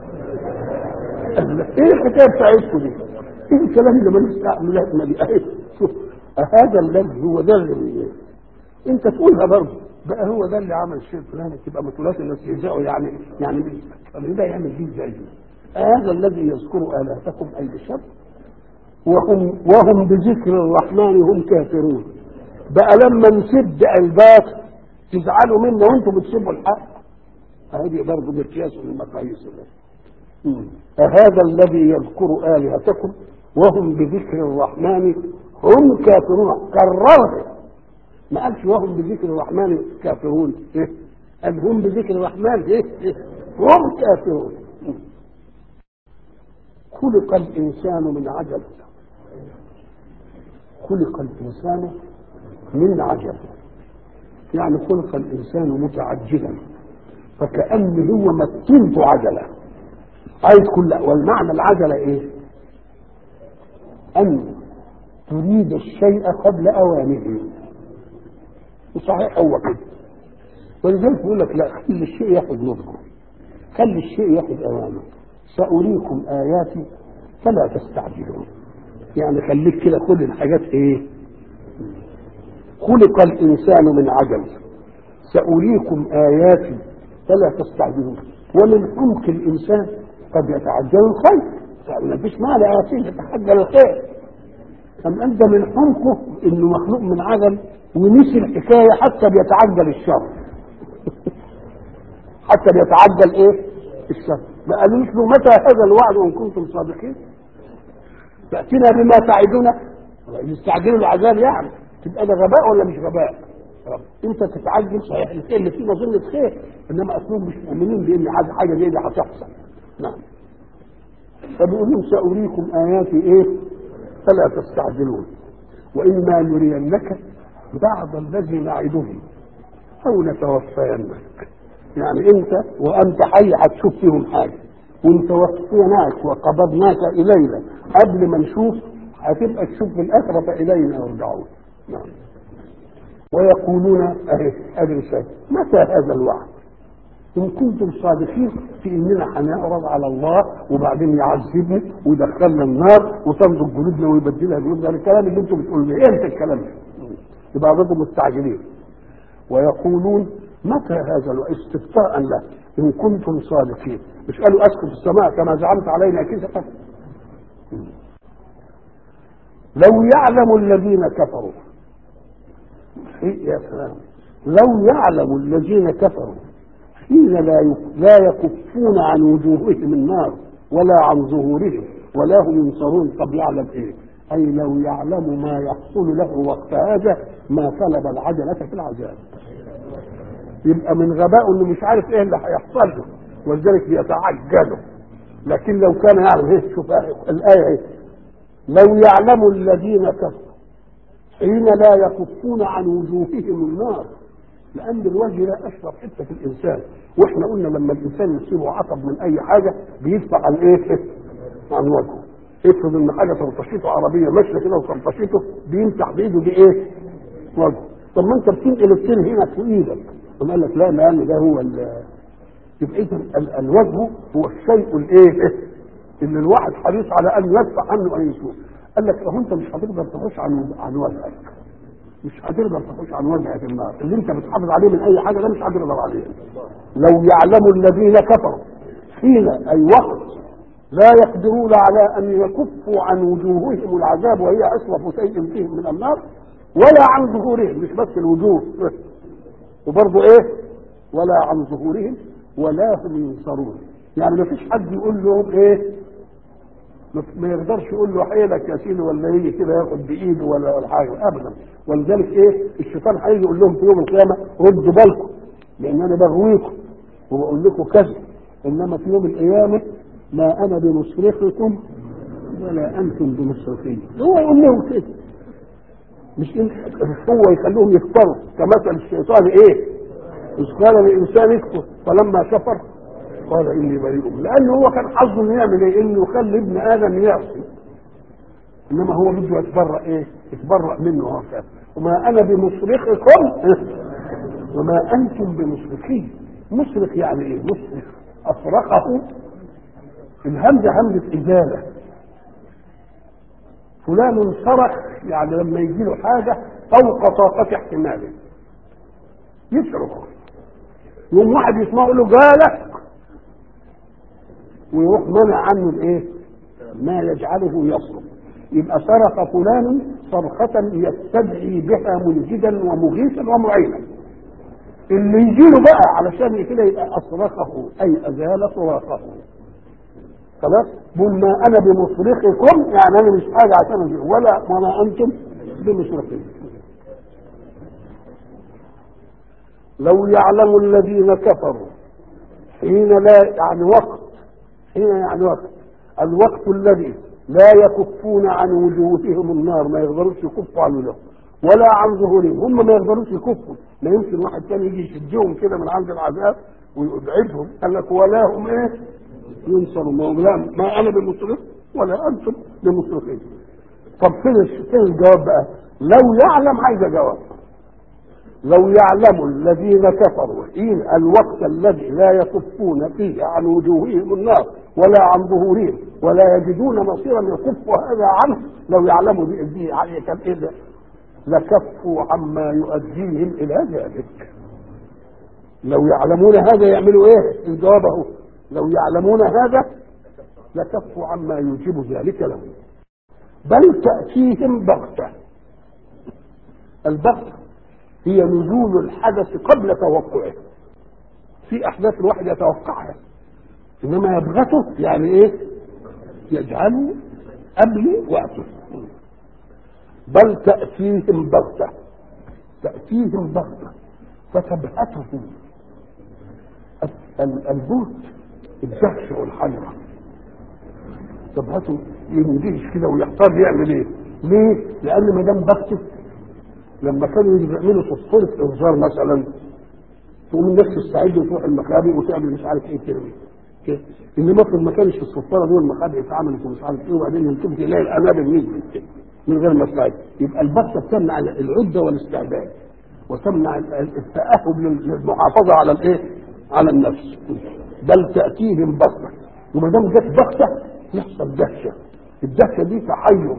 ايه الحكايه بتاعتكم دي؟ ايه الكلام اللي مالوش دعوه دي اهي شوف هذا الذي هو ده اللي انت تقولها برضه بقى هو ده اللي عمل الشيء الفلاني تبقى مثلات الناس يرجعوا يعني يعني طب ده يعمل دي ازاي؟ هذا الذي يذكر الهتكم اي بالشر وهم وهم بذكر الرحمن هم كافرون بقى لما نسب الباطل تزعلوا منا وانتم بتسبوا الحق هذه برضه مقياس من المقاييس أهذا الذي يذكر آلهتكم وهم بذكر الرحمن هم كافرون كررها ما قالش وهم بذكر الرحمن كافرون إيه؟ قال هم بذكر الرحمن إيه؟ إيه؟ هم كافرون خلق الإنسان من عجل خلق الإنسان من عجل يعني خلق الإنسان متعجلا فكأن هو مكنت عجلة عايز كل والمعنى العجلة إيه؟ أن تريد الشيء قبل أوانه وصحيح هو كده ولذلك يقول لك لا خلي الشيء ياخذ نضجه خلي الشيء ياخذ أوانه سأريكم آياتي فلا تستعجلون يعني خليك كده خد الحاجات ايه خلق الانسان من عجل ساريكم اياتي فلا تستعجلون ومن حمق الانسان قد يتعجل الخير يعني ما فيش معنى اياتي يتعجل الخير أم أنت من حمقه إنه مخلوق من عجل ونسي الحكاية حتى بيتعجل الشر حتى بيتعجل إيه؟ الشر ما قالوش له متى هذا الوعد وإن كنتم صادقين تأتينا بما تعدنا يستعجلوا العذاب يعني تبقى ده غباء ولا مش غباء؟ انت تتعجل صحيح الخير اللي فيه مظنة خير انما اصلهم مش مؤمنين بان حاجه حاجه زي دي هتحصل نعم فبيقول لهم ساريكم اياتي ايه؟ فلا تستعجلون واما نرينك بعض الذي نعدهم او نتوفينك يعني انت وانت حي هتشوف فيهم حاجه وانت وفيناك وقبضناك الينا قبل ما نشوف هتبقى تشوف في الاخره فالينا يرجعون نعم ويقولون اهي ادري شيء متى هذا الوعد ان كنتم صادقين في اننا هنعرض على الله وبعدين يعذبنا ويدخلنا النار وتنضج جلودنا ويبدلها جلودنا الكلام اللي انتم بتقولوا لي امتى الكلام ده؟ يبقى برضه مستعجلين ويقولون متى هذا الوعد استفتاء له ان كنتم صادقين مش قالوا اسكت السماء كما زعمت علينا كسفا لو يعلم الذين كفروا يا سلام لو يعلم الذين كفروا حين لا لا يكفون عن وجوههم النار ولا عن ظهورهم ولا هم ينصرون طب يعلم ايه؟ اي لو يعلم ما يحصل له وقت هذا ما طلب العجله في العذاب. يبقى من غبائه انه مش عارف ايه اللي هيحصل له ولذلك بيتعجله لكن لو كان يعلم ايه شوف الايه ايه لو يعلم الذين كفروا حين لا يكفون عن وجوههم النار لان الوجه لا اشرف حته في الانسان واحنا قلنا لما الانسان يصيبه عصب من اي حاجه بيدفع عن ايه؟ عن وجهه افرض ان حاجه تلطشيته عربيه ماشيه كده وتلطشيته بيمسح بايده بايه؟ وجهه طب ما انت بتنقل الطين هنا في ايدك ثم قال لك لا لان ده هو يبقى اذا الوجه هو الشيء الايه؟ اللي الواحد حريص على ان يدفع عنه اي سوء قال لك هو انت مش هتقدر تخش عن عن وجهك مش هتقدر تخش عن وجهك النار اللي انت بتحافظ عليه من اي حاجه ده مش هتقدر عليه لو يعلم الذين كفروا حين اي وقت لا يقدرون على ان يكفوا عن وجوههم العذاب وهي اشرف شيء فيهم من النار ولا عن ظهورهم مش بس الوجوه وبرضه ايه ولا عن ظهورهم ولا هم ينصرون يعني ما فيش حد يقول لهم ايه ما يقدرش يقول له حيلك يا سيدي ولا يجي كده ياخد بايده ولا ولا حاجه ابدا ولذلك ايه الشيطان هيجي يقول لهم في يوم القيامه ردوا بالكم لان انا بغويكم وبقول لكم كذا انما في يوم القيامه ما انا بمصرخكم ولا انتم بمصرخين هو يقول لهم كده مش هو يخليهم يكفروا كمثل الشيطان ايه؟ إذ قال للإنسان اكفر فلما كفر قال إني بريء لأنه هو كان حظه إنه يعمل إيه؟ إنه يخلي ابن آدم يعصي إنما هو بده يتبرأ إيه؟ يتبرأ منه هو كافر وما أنا بمصرخكم وما أنتم بمصرخين مصرخ يعني إيه؟ مصرخ أفرقه الهمزة همزة إزالة فلان صرخ يعني لما يجي له حاجة فوق طاقة احتماله يصرخ يوم واحد يسمعه له جالك ويروح منع عنه الايه؟ ما يجعله يصرخ يبقى صرخ فلان صرخة يستدعي بها منجدا ومغيثا ومعينا اللي يجي له بقى علشان كده يبقى اصرخه اي ازال صراخه خلاص بقول ما انا بمصرخكم يعني انا مش حاجه عشان أجي ولا وما انتم بمصرخين لو يعلم الذين كفروا حين لا يعني وقت حين يعني وقت الوقت الذي لا يكفون عن وجوههم النار ما يقدروش يكفوا عن وجوههم ولا عن ظهورهم هم ما يقدروش يكفوا لا يمكن واحد تاني يجي يشدهم كده من عند العذاب ويبعدهم قال لك ولا هم ايه ينصروا ما, لا ما انا بمصرخ ولا انتم بمصرخين طب فين فين الجواب بقى لو يعلم عايز جواب لو يعلم الذين كفروا حين الوقت الذي لا يكفون فيه عن وجوههم النار ولا عن ظهورهم ولا يجدون مصيرا يكف هذا عنه لو يعلموا دي, دي عليه كان ايه ده لكفوا عما يؤديهم الى ذلك لو يعلمون هذا يعملوا ايه الجواب اهو لو يعلمون هذا لكفوا عما يوجب ذلك لهم بل تأتيهم بغتة البغتة هي نزول الحدث قبل توقعه في أحداث الواحد يتوقعها إنما يبغته يعني إيه يجعله قبل وقته بل تأتيهم بغتة تأتيهم بغتة فتبهتهم البوت الدهش والحيرة تبهته يندهش كده ويحتار يعمل ايه؟ ليه؟ لأن ما دام بغته لما كانوا يعملوا صفورة إنذار مثلا تقوم الناس تستعد وتروح المخابئ وتعمل مش عارف ايه كده كده انما في ما كانش الصفاره دول المخابئ اتعملت ومش عارف ايه وبعدين يمكن تلاقي الانابل نزلت كده من غير ما تستعد يبقى البغته بتمنع العده والاستعداد وتمنع التاهب للمحافظه على الايه؟ على النفس بل تاتيهم بغته وما دام جت بغته يحصل دهشه الدهشه دي تحير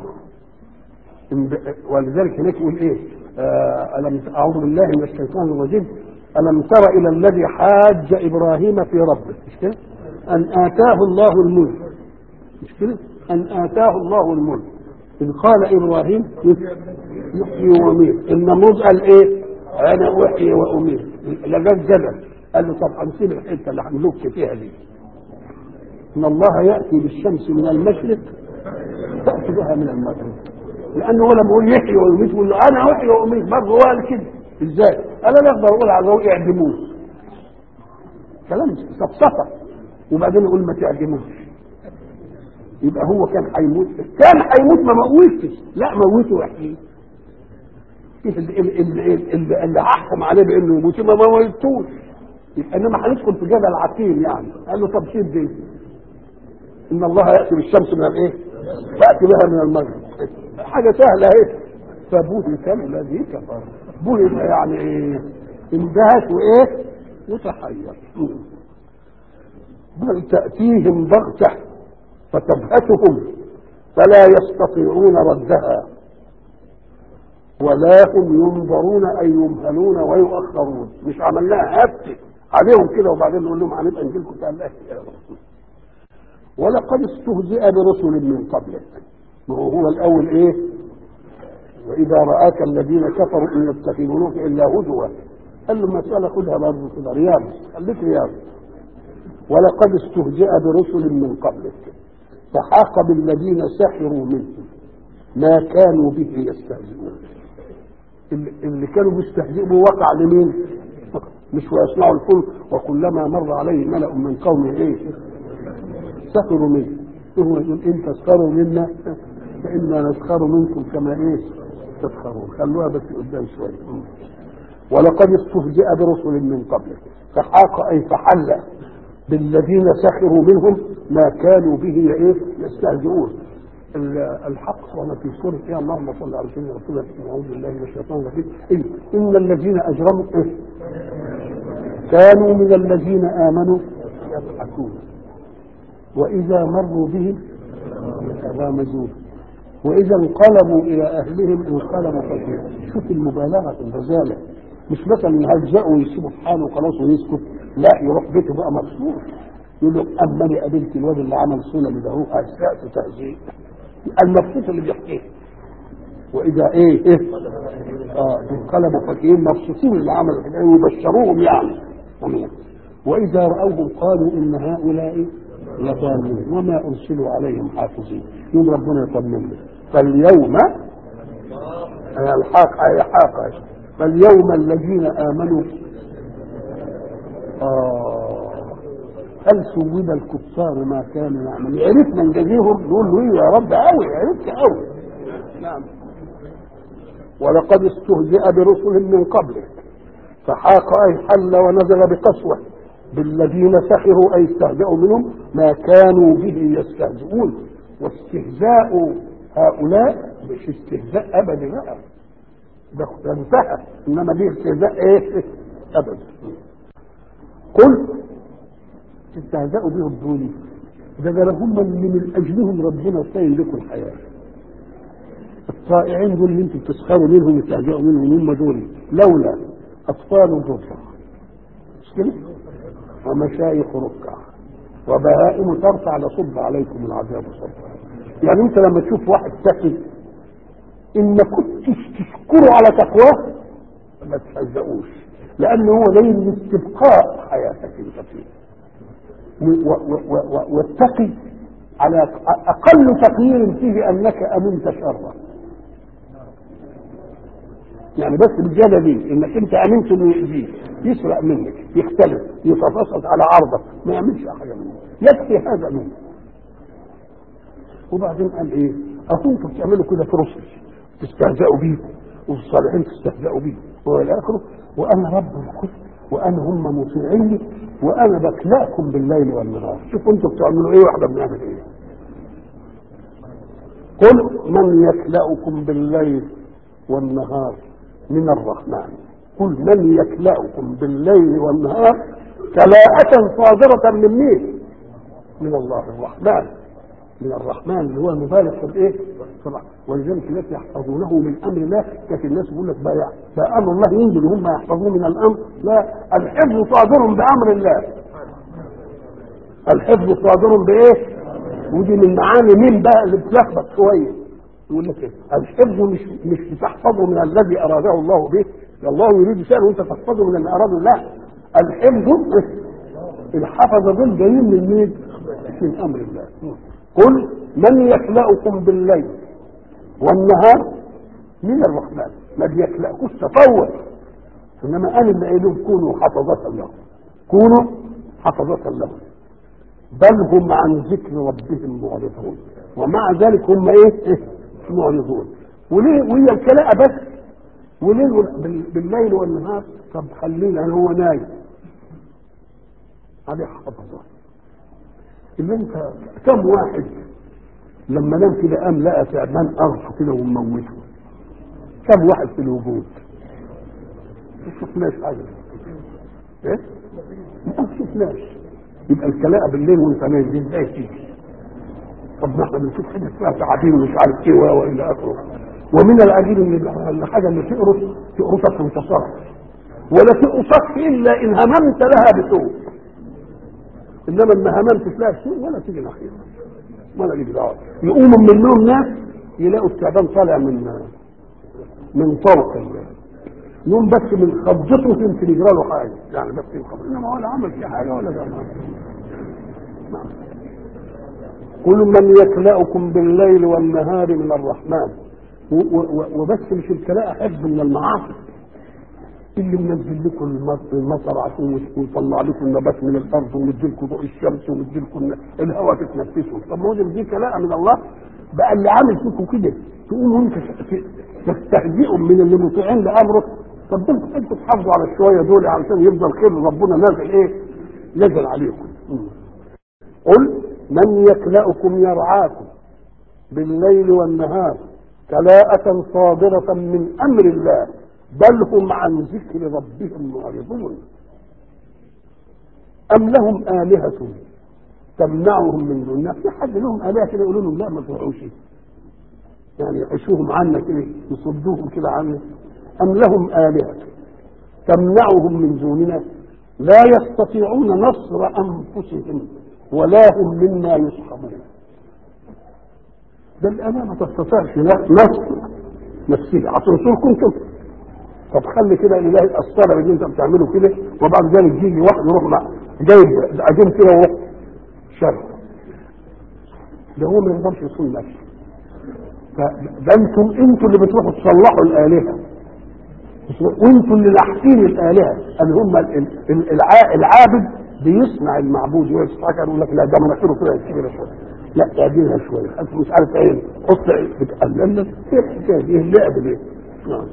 ولذلك هناك يقول ايه؟ آه الم اعوذ بالله من الشيطان الرجيم الم تر الى الذي حاج ابراهيم في ربه مش كده؟ ان اتاه الله الملك مش كده؟ ان اتاه الله الملك اذ قال ابراهيم يحيي ويميت النموذج قال ايه؟ انا احيي واميت لجاز جدل قال له طب هنسيب الحته اللي هنلك فيها دي ان الله ياتي بالشمس من المشرق تاتي بها من المغرب لانه هو لما يقول يحيي ويميت يقول له انا احيي واميت برضه هو قال كده ازاي؟ انا لا اقدر اقول على ذوق اعدموه كلام سفسطه وبعدين يقول ما تعدموش يبقى هو كان هيموت كان هيموت ما موتش لا موته واحييه اللي, اللي, اللي, اللي هحكم عليه بانه يموت ما موتوش يبقى انما هندخل في جدل عقيم يعني قال له طب سيب دي ان الله ياتي بالشمس من الايه؟ ياتي بها من المغرب حاجه سهله اهي فبهت الذي كفر بهت يعني ايه؟ اندهش وايه؟ وتحير بل تاتيهم بغته فتبهتهم فلا يستطيعون ردها ولا هم ينظرون اي يمهلون ويؤخرون مش عملناها هبت عليهم كده وبعدين نقول لهم هنبقى نجي لكم تعالى ولقد استهزئ برسل من قبلك ما هو هو الاول ايه واذا راك الذين كفروا ان يتخذونك الا هزوا قال له مساله خدها برضه كده رياض خليك رياض ولقد استهزئ برسل من قبلك فحاق بالذين سخروا منهم ما كانوا به يستهزئون اللي كانوا بيستهزئوا وقع لمين؟ مش ويصنعوا الفلك وكلما مر عليه ملأ من قومه ايه؟ سخروا منه هو يقول ان تسخروا منا فانا نسخر منكم كما ايه؟ تسخرون خلوها بس قدام شويه ولقد استهزئ برسل من قبلك فحاق اي فحل بالذين سخروا منهم ما كانوا به ايه يستهزئون الحق وانا في سوره ايه اللهم صل على سيدنا رسول الله اعوذ بالله من الشيطان الرجيم إيه؟ ان الذين اجرموا إيه؟ كانوا من الذين امنوا يضحكون واذا مروا بهم يتغامزون واذا انقلبوا الى اهلهم انقلبوا فكيرا شوف المبالغه في الرزاله مش مثلا يهزئوا ويسيبوا في حاله وخلاص ويسكت لا يروح بيته بقى مكسور يقول له اما انا قابلت الواد اللي عمل سنه ده هو اساء تهزيء المبسوط اللي بيحكيه واذا ايه ايه اه انقلبوا فكيين مبسوطين اللي عملوا كده ويبشروهم يعني واذا راوهم قالوا ان هؤلاء لضالون وما ارسلوا عليهم حافظين يوم ربنا يطمن فاليوم الحاق اي حاق فاليوم الذين امنوا آه هل سود الكفار ما كانوا يعملون عرفنا نجازيهم نقول له ايه يا رب قوي عرفت قوي نعم ولقد استهزئ برسل من قبلك فحاق اي حل ونزل بقسوه بالذين سخروا اي استهزأوا منهم ما كانوا به يستهزئون واستهزاء هؤلاء مش استهزاء ابدا بقى ده انتهى انما دي استهزاء ايه ابدا قل استهزأوا بهم دول ده ده هم اللي من اجلهم ربنا سايل لكم الحياه الطائعين دول اللي انتم بتسخروا منهم وتستهزئوا منهم هم دول لولا اطفال رضع مش كده؟ ومشايخ ركع وبهائم ترفع لصب عليكم العذاب صبا يعني انت لما تشوف واحد تقي ان ما كنتش تشكره على تقواه ما تهزقوش لان هو جاي من استبقاء حياتك انت فيه والتقي على اقل تقدير فيه انك امنت شره يعني بس بالجاده دي انك انت امنت انه يأذيك يسرق منك يختلف يتفصل على عرضك ما يعملش حاجه منه يكفي هذا منه وبعدين قال ايه اكنتم بتعملوا كده في رسل تستهزئوا بيه والصالحين تستهزئوا بيه والى اخره وانا رب الكل وانا هم مطيعيني وانا بكلاكم بالليل والنهار شوفوا انتم بتعملوا ايه واحنا بنعمل ايه قل من يكلأكم بالليل والنهار من الرحمن قل من يكلأكم بالليل والنهار كلاءة صادرة من مين؟ من الله الرحمن من الرحمن اللي هو مبالغ في الايه؟ ولذلك الناس يحفظونه من امر الله كانت الناس بيقول لك بقى بقى امر الله ينزل وهم يحفظوه من الامر لا الحفظ صادر بامر الله الحفظ صادر بايه؟ ودي من معاني مين بقى اللي بتلخبط شويه يقول لك ايه؟ الحفظ مش مش بتحفظه من الذي اراده الله به الله يريد شيئا وانت تحفظه من اللي اراده لا الحفظ الحفظ دول جايين من مين؟ من امر الله قل من يخلقكم بالليل والنهار من الرحمن ما بيخلقكوش تطور انما انا اللي قايل لهم كونوا حفظة لهم كونوا حفظة لهم بل هم عن ذكر ربهم معرضون ومع ذلك هم ايه, إيه؟ معرضون وليه وهي الكلاءة بس وليه بالليل والنهار طب خلينا هو نايم عليه حفظه اللي انت كم واحد لما نام كده قام لقى تعبان ارضه كده وموته كم واحد في الوجود ما شفناش حاجه ايه ما شفناش يبقى الكلاء بالليل وانت نايم دي ازاي تيجي طب ما احنا بنشوف حاجه اسمها تعابين ومش عارف ايه والى اخره ومن العجيب ان الحاجه اللي تقرص تقرصك وانت صاحي ولا تقرصك الا ان هممت لها بسوء انما ما هممت لها بسوء ولا تيجي ناحيتها ولا يجي دعوه يقوموا من النوم ناس يلاقوا التعبان طالع من من فوق يوم بس من خبطته يمكن يجرى له حاجه يعني بس ينخبط انما ولا عمل فيه حاجه ولا ده نعم كل من يكلأكم بالليل والنهار من الرحمن وبس مش الكلاء حفظ من المعاصي اللي منزل لكم المطر عشان ويطلع لكم النبات من الارض ويدي لكم ضوء الشمس ويدي لكم الهواء تتنفسوا طب ما هو دي كلاء من الله بقى اللي عامل فيكم كده تقوموا انت تستهزئوا من اللي مطيعين لامره طب انتوا انتوا تحافظوا على الشويه دول علشان يفضل خير ربنا نازل ايه؟ نازل عليكم قل من يكلأكم يرعاكم بالليل والنهار كلاءة صادرة من أمر الله بل هم عن ذكر ربهم معرضون أم لهم آلهة تمنعهم من دون في حد لهم آلهة كده يقولوا لهم لا ما تروحوش يعني يحشوهم عنا كده يصدوهم كده عنا أم لهم آلهة تمنعهم من دوننا لا يستطيعون نصر أنفسهم ولا هم منا يصحبون ده الآلهة ما تستطيعش نصر نفسها هتنصركم انتم طب خلي كده الاله يأثر اللي انت بتعمله كده وبعد ذلك يجي واحد يروح مع جايب عجين كده وروح شر ده هو ما يقدرش يصون نفسه فده انتم انتوا اللي بتروحوا تصلحوا الالهه وانتوا اللي لاحقين الالهه اللي هم العابد بيصنع المعبود ويضحك يقول لك لا ده مناخيره كده كبيره شويه لا اعدلها شويه حتى مش عارف ايه حط بتقلل لك ايه الحكايه دي اللعب دي نعم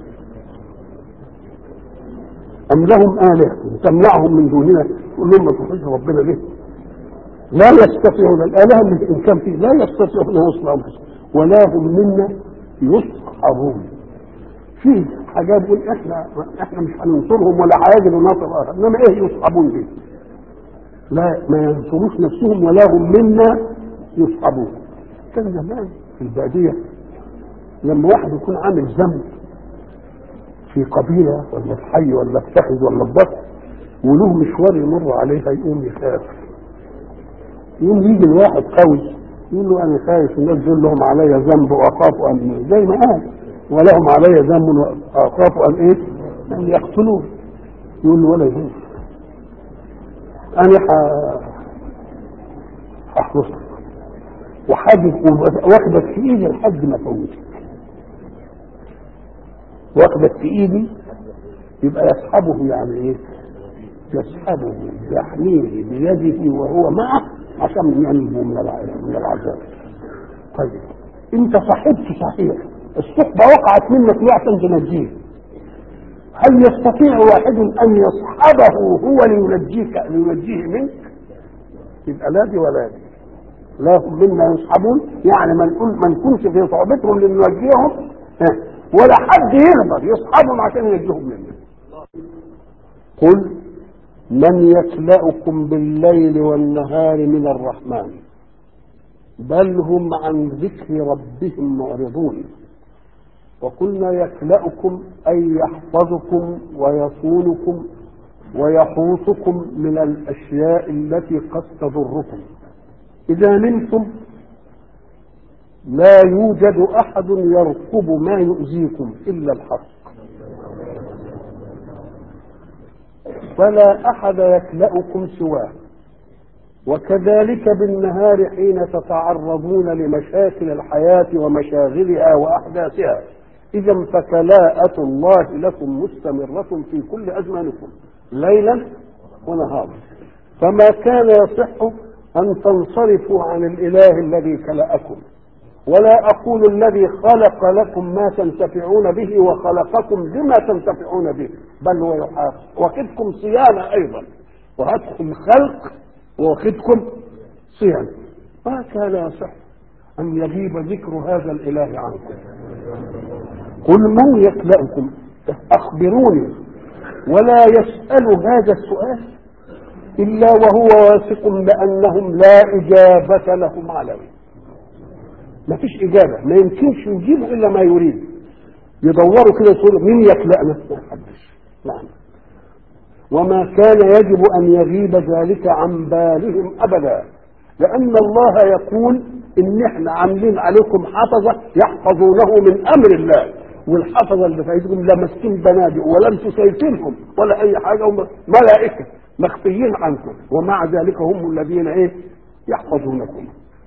أم لهم آلهة تمنعهم من دوننا تقول لهم ما تخرجش ربنا ليه؟ لا يستطيعون الآلهة اللي إن كان فيه لا يستطيعون أن يصنعوا أنفسهم ولا هم منا يسحرون في حاجات بيقول احنا احنا مش هننصرهم ولا هيجدوا نصر اخر انما ايه يصحبون دي؟ لا ما ينصروش نفسهم ولا هم منا يصحبون كان زمان في الباديه لما واحد يكون عامل ذنب في قبيله ولا في حي ولا في فخذ ولا في بطن وله مشوار يمر عليها يقوم يخاف يقوم يجي الواحد قوي يقول له انا خايف الناس دول لهم علي ذنب واخاف ان زي ما قال ولهم علي ذنب واخاف ان ايه؟ ان يقتلون يقول له ولا يهوش انا هحرسك وحاجب واخدك في ايدي لحد ما فوتك واخدك في ايدي يبقى يسحبه يعني ايه؟ يسحبه يحميه بيده وهو معه عشان ينجو من من العذاب. طيب انت صاحبت صحيح الصحبه وقعت منك ليه عشان تنجيه؟ هل يستطيع واحد ان يصحبه هو لينجيك لينجيه منك؟ يبقى لا دي ولا دي. لا هم منا يصحبون يعني ما نكون ما نكونش في صحبتهم لنوجههم ولا حد يقدر يصحبهم عشان ينجيهم منا. قل من يكلأكم بالليل والنهار من الرحمن بل هم عن ذكر ربهم معرضون وقلنا يكلأكم أي يحفظكم ويصونكم ويحوطكم من الأشياء التي قد تضركم إذا نمتم لا يوجد أحد يرقب ما يؤذيكم إلا الحق فلا أحد يكلأكم سواه وكذلك بالنهار حين تتعرضون لمشاكل الحياة ومشاغلها وأحداثها إذا فكلاءة الله لكم مستمرة في كل أزمانكم ليلا ونهارا فما كان يصح أن تنصرفوا عن الإله الذي كلأكم ولا أقول الذي خلق لكم ما تنتفعون به وخلقكم بما تنتفعون به بل هو يحاسب واخدكم صيانة أيضا وهاتكم خلق واخدكم صيانة ما كان يصح أن يغيب ذكر هذا الإله عنكم قل من يكلأكم أخبروني ولا يسأل هذا السؤال إلا وهو واثق بأنهم لا إجابة لهم عليه ما فيش إجابة ما يمكنش يجيبوا إلا ما يريد يدوروا كده يقولوا مين يكلأنا ما حدش نعم وما كان يجب أن يغيب ذلك عن بالهم أبدا لأن الله يقول إن إحنا عاملين عليكم حفظة يحفظونه من أمر الله والحفظة اللي فايتكم لا ماسكين بنادق ولا انتم شايفينهم ولا أي حاجة هم ملائكة مخفيين عنكم ومع ذلك هم الذين إيه يحفظونكم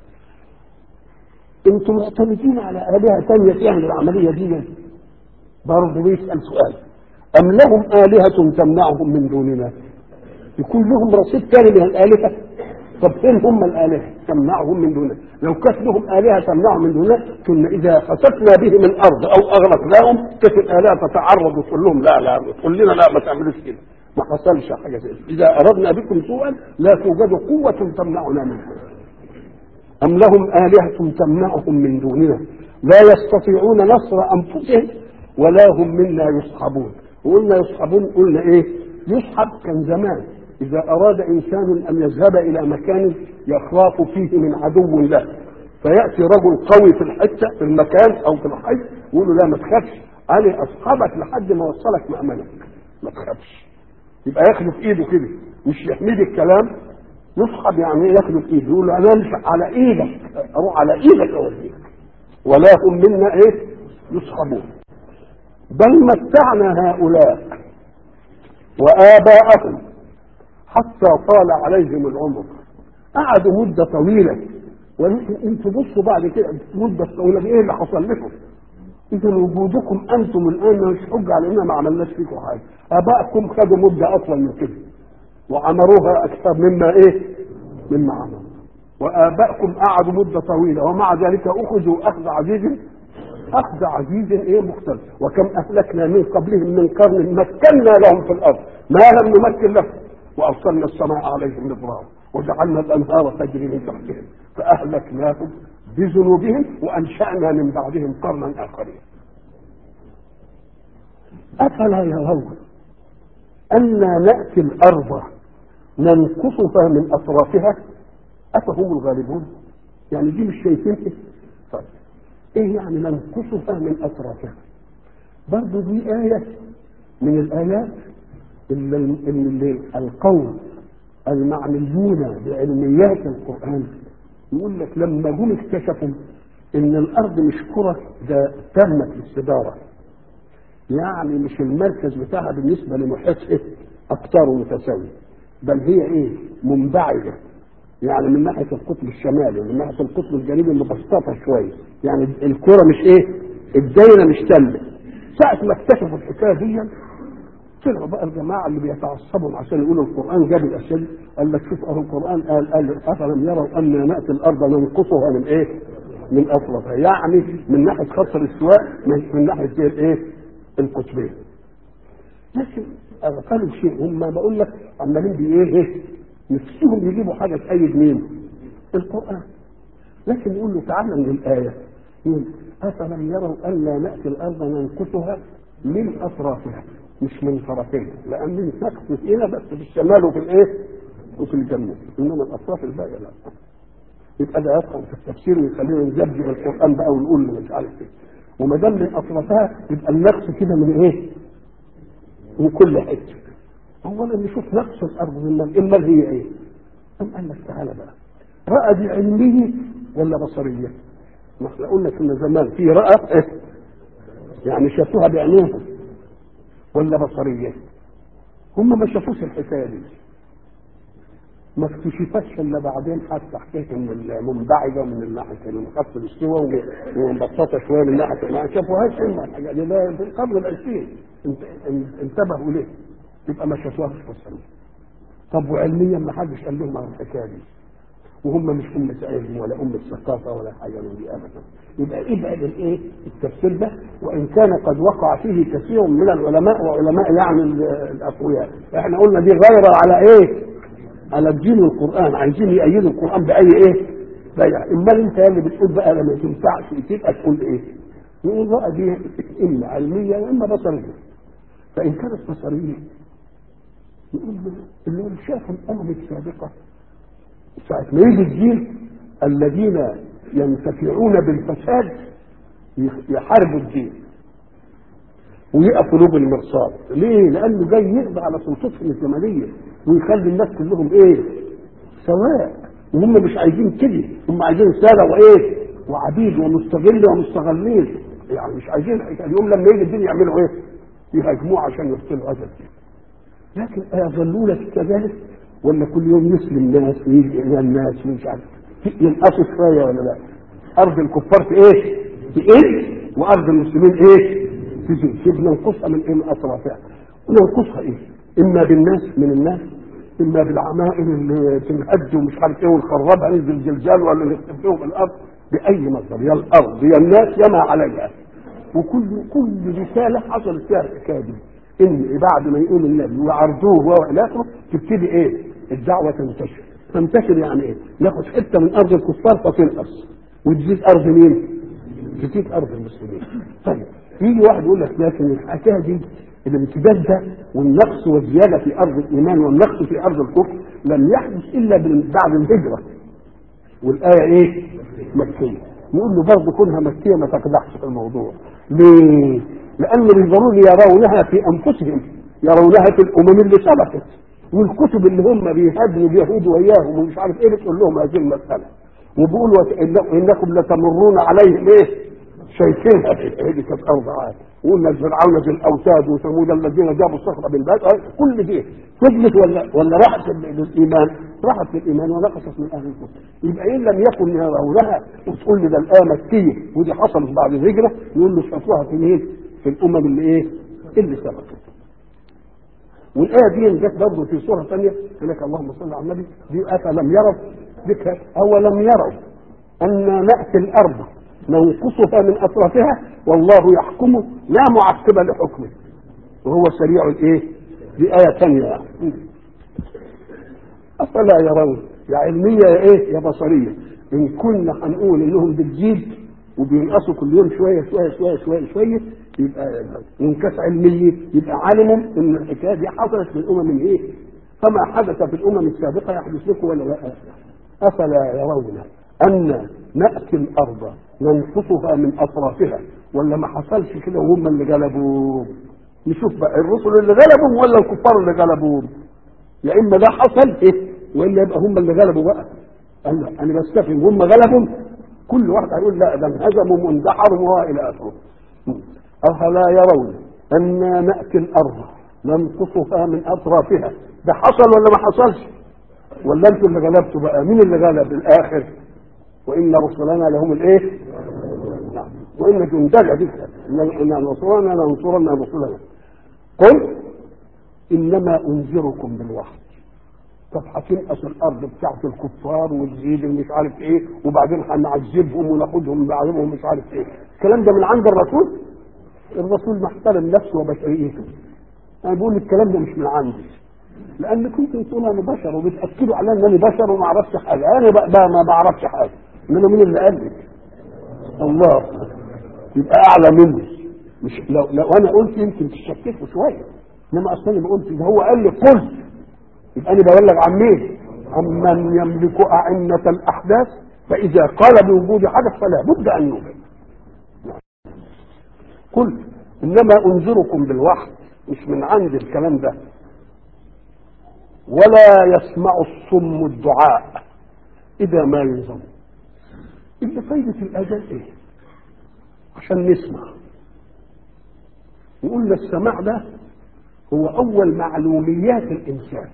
انتم معتمدين على آلهة ثانية تعمل العملية دي برضه بيسأل سؤال أم لهم آلهة تمنعهم من دوننا يكون لهم رصيد ثاني من الآلهة طب فين هم الآلهة تمنعهم من دوننا لو كانت لهم آلهة تمنعهم من دوننا كنا إذا خسفنا بهم الأرض أو أغرقناهم كانت الآلهة تتعرض وتقول لهم لا لا تقول لنا لا ما تعملوش كده ما حصلش حاجة زي إذا أردنا بكم سوءا لا توجد قوة تمنعنا منكم أم لهم آلهة تمنعهم من دوننا لا يستطيعون نصر أنفسهم ولا هم منا يصحبون وقلنا يصحبون قلنا إيه يصحب كان زمان إذا أراد إنسان أن يذهب إلى مكان يخاف فيه من عدو له فيأتي رجل قوي في الحتة في المكان أو في الحي يقول له لا ما تخافش أنا أصحبك لحد ما أوصلك مأمنك ما تخافش يبقى ياخده في إيده كده مش يحميه الكلام يصحب يعني ايه ياخده في ايده يقول له انا امشي على ايدك اروح على ايدك اوديك ولا هم منا ايه يصحبون بل متعنا هؤلاء واباءهم حتى طال عليهم العمر قعدوا مدة طويلة وانتوا بصوا بعد كده مدة طويلة ايه اللي حصل لكم؟ اذا وجودكم انتم الان مش حجة على اننا ما عملناش فيكم حاجة ابائكم خدوا مدة اطول من كده وعمروها اكثر مما ايه مما عمروا وابائكم قعدوا مده طويله ومع ذلك اخذوا اخذ عزيز اخذ عزيز ايه مختلف وكم اهلكنا من قبلهم من قرن مكنا لهم في الارض ما لم نمكن لهم وارسلنا السماء عليهم مدرارا وجعلنا الانهار تجري من تحتهم فاهلكناهم بذنوبهم وانشانا من بعدهم قرنا اخرين افلا يرون انا ناتي الارض ننقصها من اطرافها افهم الغالبون يعني دي مش شايفين ايه طيب ايه يعني ننقصها من اطرافها برضه دي ايه من الايات اللي, اللي القوم المعنيون بعلميات القران يقول لك لما جم اكتشفوا ان الارض مش كره ده تمت الاستداره يعني مش المركز بتاعها بالنسبه لمحيطها اقطاره متساويه بل هي ايه منبعجه يعني من ناحيه القطب الشمالي ومن ناحيه القطب الجنوبي مبسطه شويه يعني الكره مش ايه الدايره مش تله ساعه ما اكتشفوا الحكايه دي طلعوا بقى الجماعه اللي بيتعصبوا عشان يقولوا القران جاب الاشياء دي قال لك شوف اهو القران قال قال افلم يروا ان ناتي الارض ننقصها من ايه؟ من اطرافها يعني من ناحيه خط الاستواء من, من ناحيه الايه؟ القطبين لكن قالوا شيء هم بقول لك عمالين بي ايه ايه نفسهم يجيبوا حاجه تأيد مين؟ القران لكن يقول له تعالى من الايه يقول افلم يروا الا ناتي الارض ننقصها من اطرافها مش من طرفيها لان نقص هنا بس في الشمال وفي الايه؟ وفي الجنوب انما الاطراف الباقيه لا يبقى ده يفهم في التفسير ويخلينا نجبجب القران بقى ونقول له مش عارف ايه وما دام من اطرافها يبقى النقص كده من ايه؟ من كل حته اولا نشوف نقص الارض من اما هي ايه؟ ام قال لك تعالى بقى راى بعلمه ولا بصريه؟ ما احنا قلنا كنا زمان في راى إيه؟ يعني شافوها بعينيهم ولا بصريه؟ هم ما شافوش الحكايه دي ما اكتشفتش الا بعدين حتى حكايه ان المنبعجه ومن ناحيه المخفض الاستوى ومبسطه شويه من ناحيه ما شافوهاش هم الحاجه دي ده في القرن العشرين انتبهوا ليه؟ يبقى ما شافوهاش بصريه طب وعلميا ما حدش قال لهم عن الحكايه دي وهم مش أمة علم ولا أمة ثقافة ولا حاجة من دي أبدا يبقى ابعد الإيه التفسير ده وإن كان قد وقع فيه كثير من العلماء وعلماء يعني الأقوياء إحنا قلنا دي غير على إيه على الدين والقرآن عايزين يأيدوا القرآن بأي إيه بيع امال انت اللي بتقول بقى لما تنفعش تبقى تقول ايه؟ نقول بقى دي اما علميه واما بصريه فان كانت بصريه نقول له اللي شافوا الامم السابقه ساعة ما يجي الجيل الذين ينتفعون بالفساد يحاربوا الدين ويقفوا له بالمرصاد ليه؟ لأنه جاي يقضي على سلطتهم الزمنية ويخلي الناس كلهم إيه؟ سواء وهم مش عايزين كده هم عايزين سادة وإيه؟ وعبيد ومستغل ومستغلين يعني مش عايزين اليوم لما يجي الدين يعملوا إيه؟ يهاجموه عشان يقتلوا هذا الدين لكن أيظلون كذلك ولا كل يوم يسلم ناس ويجي الى الناس ومش عارف ينقصوا شويه ولا لا ارض الكفار في ايه؟ تقل وارض المسلمين ايه؟ تزيد شوف ننقصها من ايه من اطرافها وننقصها ايه؟ اما بالناس من الناس اما بالعمائم اللي تنهد ومش عارف ايه ونخربها ننزل الزلزال ولا نخربهم الارض باي مصدر يا الارض يا الناس يا ما عليها وكل كل رساله حصلت فيها الحكايه دي ان بعد ما يقول النبي وعرضوه والى اخره تبتدي ايه؟ الدعوه تنتشر تنتشر يعني ايه؟ ناخد حته من ارض الكفار فتنقص وتزيد ارض مين؟ تزيد ارض المسلمين طيب يجي واحد يقول لك لكن الحكايه دي الامتداد ده والنقص والزياده في ارض الايمان والنقص في ارض الكفر لم يحدث الا بعد الهجره والايه ايه؟ مكيه نقول له برضه كونها مكيه ما تقدحش في الموضوع ليه؟ لأن الضروري يرونها في أنفسهم يرونها في الأمم اللي سبقت والكتب اللي هم بيهاجموا اليهود وإياهم ومش عارف إيه بتقول لهم هذه المسألة وبيقولوا إنكم لتمرون عليهم إيه شايفينها هذه كانت أرض عاد وقلنا فرعون ذي الأوتاد وثمود الذين جابوا الصخرة بالباد كل دي فضلت ولا ولا راحت للإيمان راحت للإيمان ونقصت من أهل الكفر يبقى إن لم يكن يرونها وتقول لي ده الآية مكية ودي حصلت بعد الهجرة يقول له شافوها في مين؟ في الامم اللي ايه اللي سبقت والايه دي جت برضه في سوره ثانيه يقول لك اللهم صل على النبي دي افلم يروا ذكر اولم يروا ان ناتي الارض ننقصها من اطرافها والله يحكم لا معقب لحكمه وهو سريع الايه؟ دي ايه ثانيه يعني. افلا يرون يا علميه يا ايه؟ يا بصريه ان كنا هنقول انهم بتزيد وبينقصوا كل يوم شويه شويه شويه شويه شويه يبقى انكاس علمي يبقى علم ان الحكايه دي حصلت في الامم ايه؟ فما حدث في الامم السابقه يحدث لكم ولا لا؟ افلا يرون ان ناتي الارض ننقصها من اطرافها ولا ما حصلش كده وهم اللي غلبوا نشوف بقى الرسل اللي غلبوا ولا الكفار اللي غلبوا يا اما ده حصل ايه والا يبقى هم اللي غلبوا بقى انا انا بستفهم هم غلبوا كل واحد هيقول لا ده انهزموا واندحروا والى اخره افلا يرون انا ناتي الارض ننقصها من اطرافها ده حصل ولا ما حصلش ولا انتوا اللي غلبتوا بقى مين اللي غلب الاخر وان رسلنا لهم الايه نعم. وان جندنا بك ان نصرنا لننصرن رسلنا قل انما انذركم بالوحي طب هتنقص الارض بتاعت الكفار وتزيد مش عارف ايه وبعدين هنعذبهم وناخدهم نعذبهم مش عارف ايه الكلام ده من عند الرسول الرسول محترم نفسه وبشريته انا بقول الكلام ده مش من عندي لان كنتم تقولوا انا بشر وبتاكدوا على ان انا بشر وما اعرفش حاجه انا بقى, بقى ما بعرفش حاجه انما مين اللي قال لي الله يبقى اعلى مني مش لو لو انا قلت يمكن تشككوا شويه انما اصلا ما قلت ده هو قال لي قل يبقى انا ببلغ عن مين؟ عمن يملك أعنة الأحداث فإذا قال بوجود حدث فلا بد أن يوجد. قل إنما أنذركم بالوحي مش من عند الكلام ده. ولا يسمع الصم الدعاء إذا ما ينظم. إلا فايدة الأذان إيه؟ عشان نسمع. وقلنا السماع ده هو أول معلوميات الإنسان.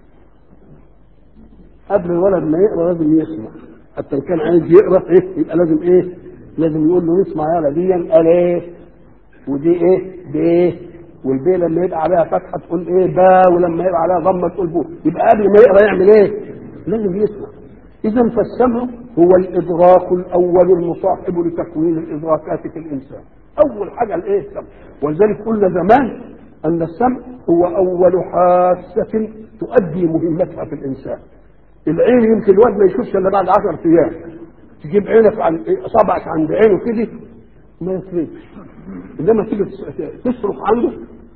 قبل الولد ما يقرا لازم يسمع حتى لو كان عايز يقرا ايه يبقى لازم ايه لازم يقول له اسمع يا دي الف ودي ايه ب والبي لما يبقى عليها فتحه تقول ايه با ولما يبقى عليها ضمه تقول بو يبقى قبل ما يقرا يعمل ايه لازم يسمع اذا فالسمع هو الادراك الاول المصاحب لتكوين الادراكات في الانسان اول حاجه الايه السمع ولذلك قلنا زمان ان السمع هو اول حاسه تؤدي مهمتها في الانسان العين يمكن الواد ما يشوفش الا بعد 10 ايام تجيب عينك عن صبعك عند عينه كده ما يفرقش انما تيجي تصرخ عنده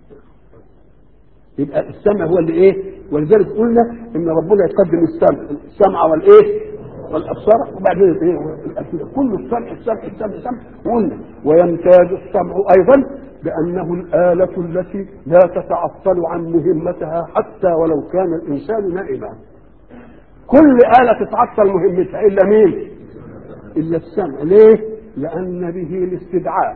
يبقى السمع هو اللي ايه ولذلك قلنا ان ربنا يقدم السمع السمع والايه والابصار وبعدين الايه والافئده كل السمع السمع السمع السمع قلنا ويمتاز السمع ايضا بانه الاله التي لا تتعطل عن مهمتها حتى ولو كان الانسان نائما كل آلة تتعطل مهمتها إلا مين؟ إلا السمع، ليه؟ لأن به الاستدعاء.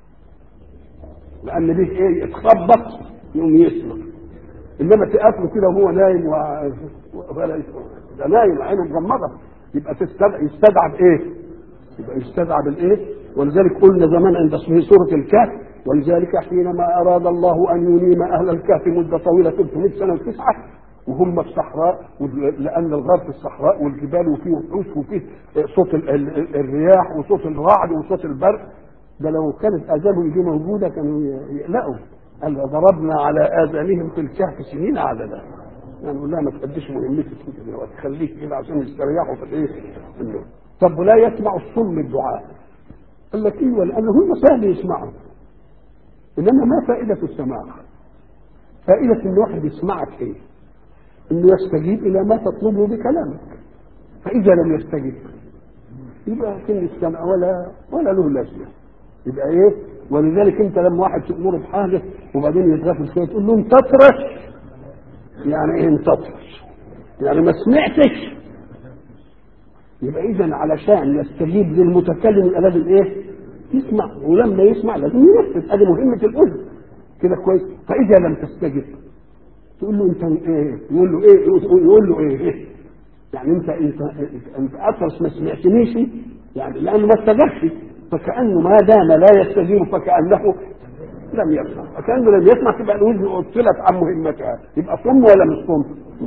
لأن به إيه؟ يتخبط يقوم يسمع. إنما تقابله كده وهو نايم و... ولا يسمع. ده نايم عينه مغمضة يبقى تستدعى يستدعى بإيه؟ يبقى يستدعى بالإيه؟ ولذلك قلنا زمان عند في سورة الكهف ولذلك حينما أراد الله أن ينيم أهل الكهف مدة طويلة 300 سنة وتسعة وهم في صحراء لان الغرب في الصحراء والجبال وفيه وحوش وفيه صوت ال ال الرياح وصوت الرعد وصوت البرق ده لو كانت اذانهم دي موجوده كانوا يقلقوا قال ضربنا على اذانهم في الكهف سنين عددا يعني لا ما تقدش مهمتك كده وتخليك كده عشان يستريحوا في الايه في النوم طب ولا يسمع الصم الدعاء قال لك ايوه لان هم سهل يسمعوا انما ما فائده السماع فائده ان واحد يسمعك ايه انه يستجيب الى ما تطلبه بكلامك فاذا لم يستجب يبقى كل السمع ولا ولا له لازمه يبقى ايه ولذلك انت لما واحد تامره بحاجه وبعدين يتغفل شويه تقول له انت اطرش يعني ايه انت اطرش يعني ما سمعتش يبقى اذا علشان يستجيب للمتكلم يبقى لازم ايه يسمع ولما يسمع لازم ينفذ ادي مهمه الاذن كده كويس فاذا لم تستجب تقول له انت ايه يقول له ايه يقول له ايه, إيه؟ يعني انت انت انت اطرس ما سمعتنيش يعني لانه ما استجابش فكانه ما دام لا يستجيب فكانه لم يسمع فكانه لم يسمع تبقى الودن أبطلت عن مهمتها يبقى صم ولا مش صم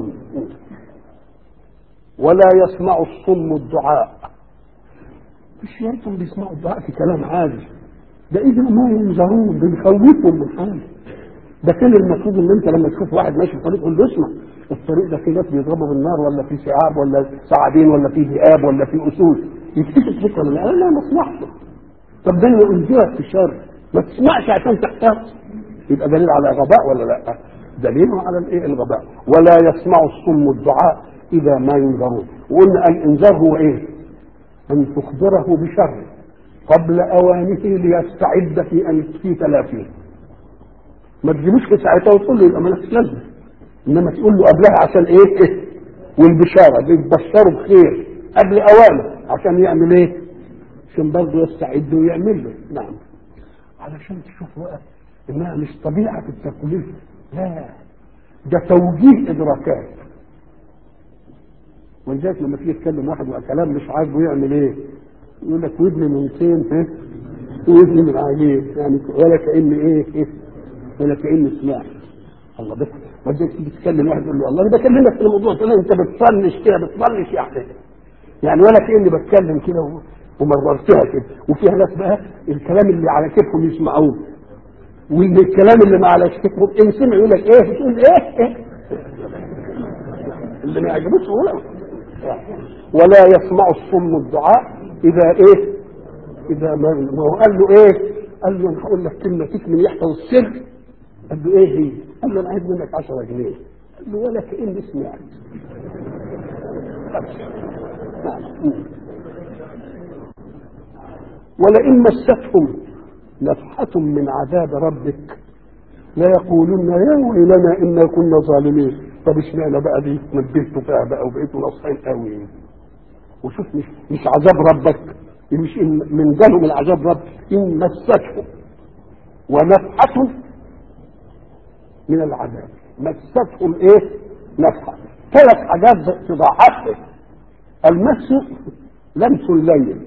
ولا يسمع الصم الدعاء مش يمكن بيسمعوا الدعاء في كلام عادي ده اذا ما ينذرون بنخوفهم من حاجه ده كان المفروض ان انت لما تشوف واحد ماشي في طريق تقول له اسمع الطريق ده في ناس بيضربوا بالنار ولا في شعاب ولا ثعابين ولا في ذئاب ولا في اسود يكتشف فيك ولا لا لا مصلحته طب ده اللي انذرك في الشر ما تسمعش عشان تحتاط يبقى دليل على غباء ولا لا دليل على الايه الغباء ولا يسمع الصم الدعاء اذا ما ينذرون وقلنا الانذار هو ايه ان تخبره بشر قبل اوانه ليستعد في ان في تلافيه ما تجيبوش في ساعتها وتقول له يبقى مالكش لازمه انما تقول له قبلها عشان ايه, إيه؟ والبشاره بتبشره بخير قبل اوانه عشان يعمل ايه؟ عشان برضه يستعد ويعمل له نعم علشان تشوف بقى انها مش طبيعه التكليف لا ده توجيه ادراكات ولذلك لما تيجي تكلم واحد وكلام مش عاجبه يعمل ايه؟ يقول لك ودني من طين ها ودني من عجيب يعني ولا كان ايه, إيه؟ ولا كان سمعت الله بس ولذلك تيجي تكلم واحد يقول له الله انا بكلمك في الموضوع ده انت بتطنش كده بتطنش يعني يعني ولا كاني بتكلم كده ومررتها كده وفيها ناس بقى الكلام اللي على كيفهم يسمعوه والكلام اللي ما على كيفهم ان سمع يقول لك ايه بتقول ايه, إيه؟ اللي ما يعجبوش يقول ولا يسمع الصم الدعاء اذا ايه اذا ما ما هو قال له ايه قال له انا هقول لك كلمه تكمل يحفظ السر قال له ايه هي قال له انا عايز منك 10 جنيه قال له ولا كاني سمعت ولئن مستهم نفحة من عذاب ربك ليقولن يا ويلنا انا كنا ظالمين طب اشمعنى بقى دي نبهتوا فيها بقى وبقيتوا ناصحين قوي وشوف مش مش عذاب ربك مش إن من جالهم العذاب رب ان مستهم ونفحة من العذاب مستهم ايه نفحة ثلاث حاجات تضاعفها المس لمس الليل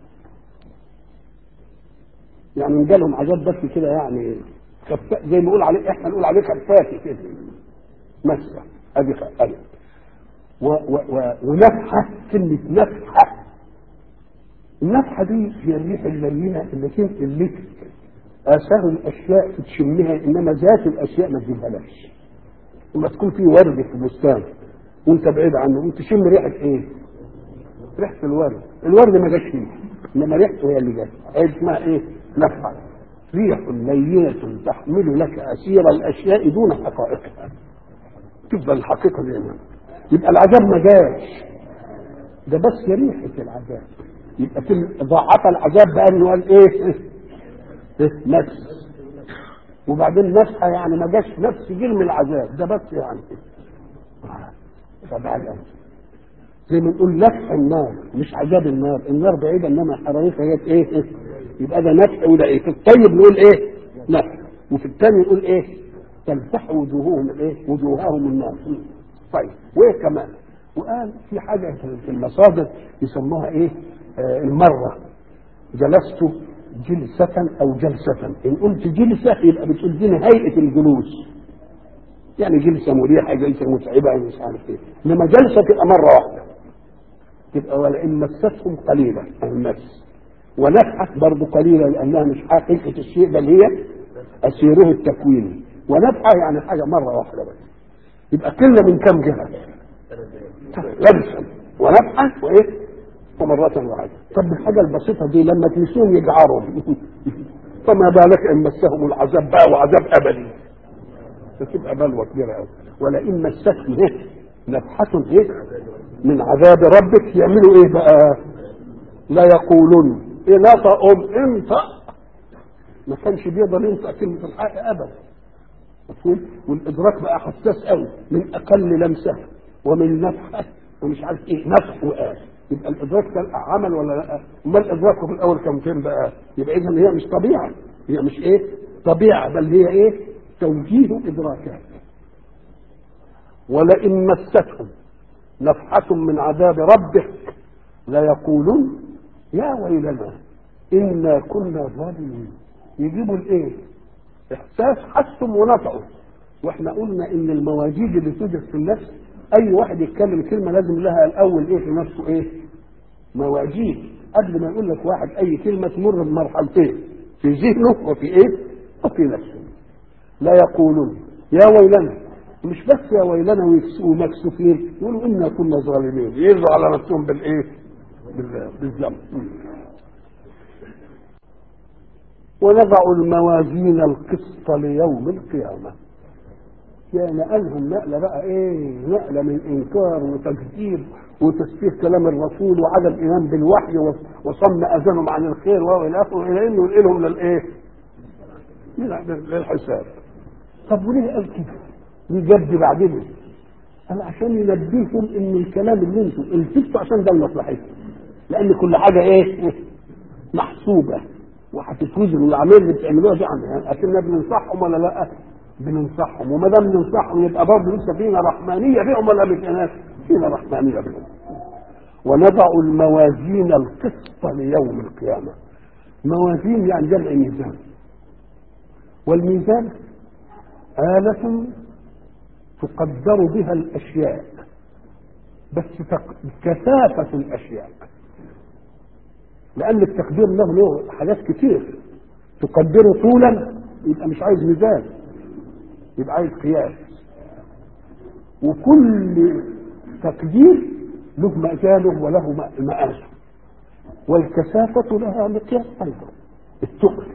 يعني من جالهم عذاب بس كده يعني خفاء زي ما نقول عليه احنا نقول عليه خفافي كده مسه ادي ادي و و و ونفحه كلمه نفحه النفحه دي هي الريح اللينه اللي كنت اللي اثار الاشياء تشمها انما ذات الاشياء ما تجيبهاش لما تكون في ورد في البستان وانت بعيد عنه وانت تشم ريحه ايه؟ ريحه الورد الورد ما جاش فيه انما ريحته هي اللي جت اسمها ايه؟ نفحه ريح لينة تحمل لك أسير الأشياء دون حقائقها تفضل الحقيقة زي ما يبقى العذاب ما جاش ده بس ريحة العذاب يبقى في ضاعف العذاب بقى انه قال ايه؟ إيه؟ نفس وبعدين نفحة يعني ما جاش نفس جرم العذاب ده بس يعني طبعا زي ما نقول نفح النار مش عذاب النار النار بعيدة انما حرارتها جت ايه يبقى ده نفح وده ايه في الطيب نقول ايه نفح وفي الثاني نقول ايه تلفح وجوههم الايه وجوههم النار طيب وايه كمان وقال في حاجة في المصادر يسموها ايه آه المرة جلست جلسة او جلسة ان قلت جلسة يبقى بتقول دي هيئة الجلوس يعني جلسة مريحة جلسة متعبة مش عارف ايه انما جلسة تبقى مرة واحدة تبقى ولئن مستهم قليلا المس ونفحت برضه قليلة لأنها مش حقيقة الشيء بل هي أسيره التكويني ونفحة يعني حاجة مرة واحدة بس يبقى كلنا من كم جهة لبسا ونفحة وإيه ومرة واحدة طب الحاجة البسيطة دي لما تمسوهم يجعرهم فما بالك إن مسهم العذاب بقى وعذاب أبدي تبقى بلوى كبيرة أوي ولئن مستهم إيه نفحة إيه من عذاب ربك يعملوا إيه بقى لا يقولون إيه لا تقوم انطق ما كانش بيقدر ينطق كلمة الحق أبدا مفهوم والإدراك بقى حساس قوي من أقل لمسة ومن نفحة ومش عارف إيه نفح وقال يبقى الإدراك كان عمل ولا لا؟ أمال الإدراك في الأول كان فين بقى؟ يبقى إذا هي مش طبيعة هي مش إيه؟ طبيعة بل هي إيه؟ توجيه إدراكات ولئن مستهم نفحة من عذاب ربك ليقولون يا ويلنا إنا كنا ظالمين يجيبوا الإيه؟ احساس حسهم ونفعوا واحنا قلنا ان المواجيد اللي توجد في النفس اي واحد يتكلم كلمه لازم لها الاول ايه في نفسه ايه مواجيد قبل ما يقول لك واحد اي كلمه تمر بمرحلتين في ذهنه وفي ايه وفي نفسه لا يقولون يا ويلنا مش بس يا ويلنا ويكس- ومكسوفين يقولوا انا كنا ظالمين يرضوا على نفسهم بالايه بال- بالذنب ونضع الموازين القسط ليوم القيامه يا نقلهم نقله بقى ايه نقله من انكار وتكذيب وتسفيه كلام الرسول وعدم ايمان بالوحي وص- وصم اذانهم عن الخير والى اخره الى انه ينقلهم للايه؟ لل- للحساب طب وليه قال كده؟ ليه جد بعدين؟ قال عشان ينبههم ان الكلام اللي انتم التفتوا عشان ده لمصلحتكم لان كل حاجه ايه؟ محسوبه وهتتوزن والعمليه اللي بتعملوها دي عن اكننا بننصحهم ولا لا؟ بننصحهم وما دام بننصحهم يبقى برضه لسه فينا رحمانيه بهم ولا مش فينا رحمانيه بهم ونضع الموازين القسط ليوم القيامه موازين يعني جمع ميزان والميزان آلة تقدر بها الأشياء بس تق- كثافة الأشياء لأن التقدير له له حاجات كتير تقدره طولا يبقى مش عايز ميزان يبقى عايز قياس وكل تقدير له مجاله وله م- مآسه والكثافة لها مقياس أيضا الثقل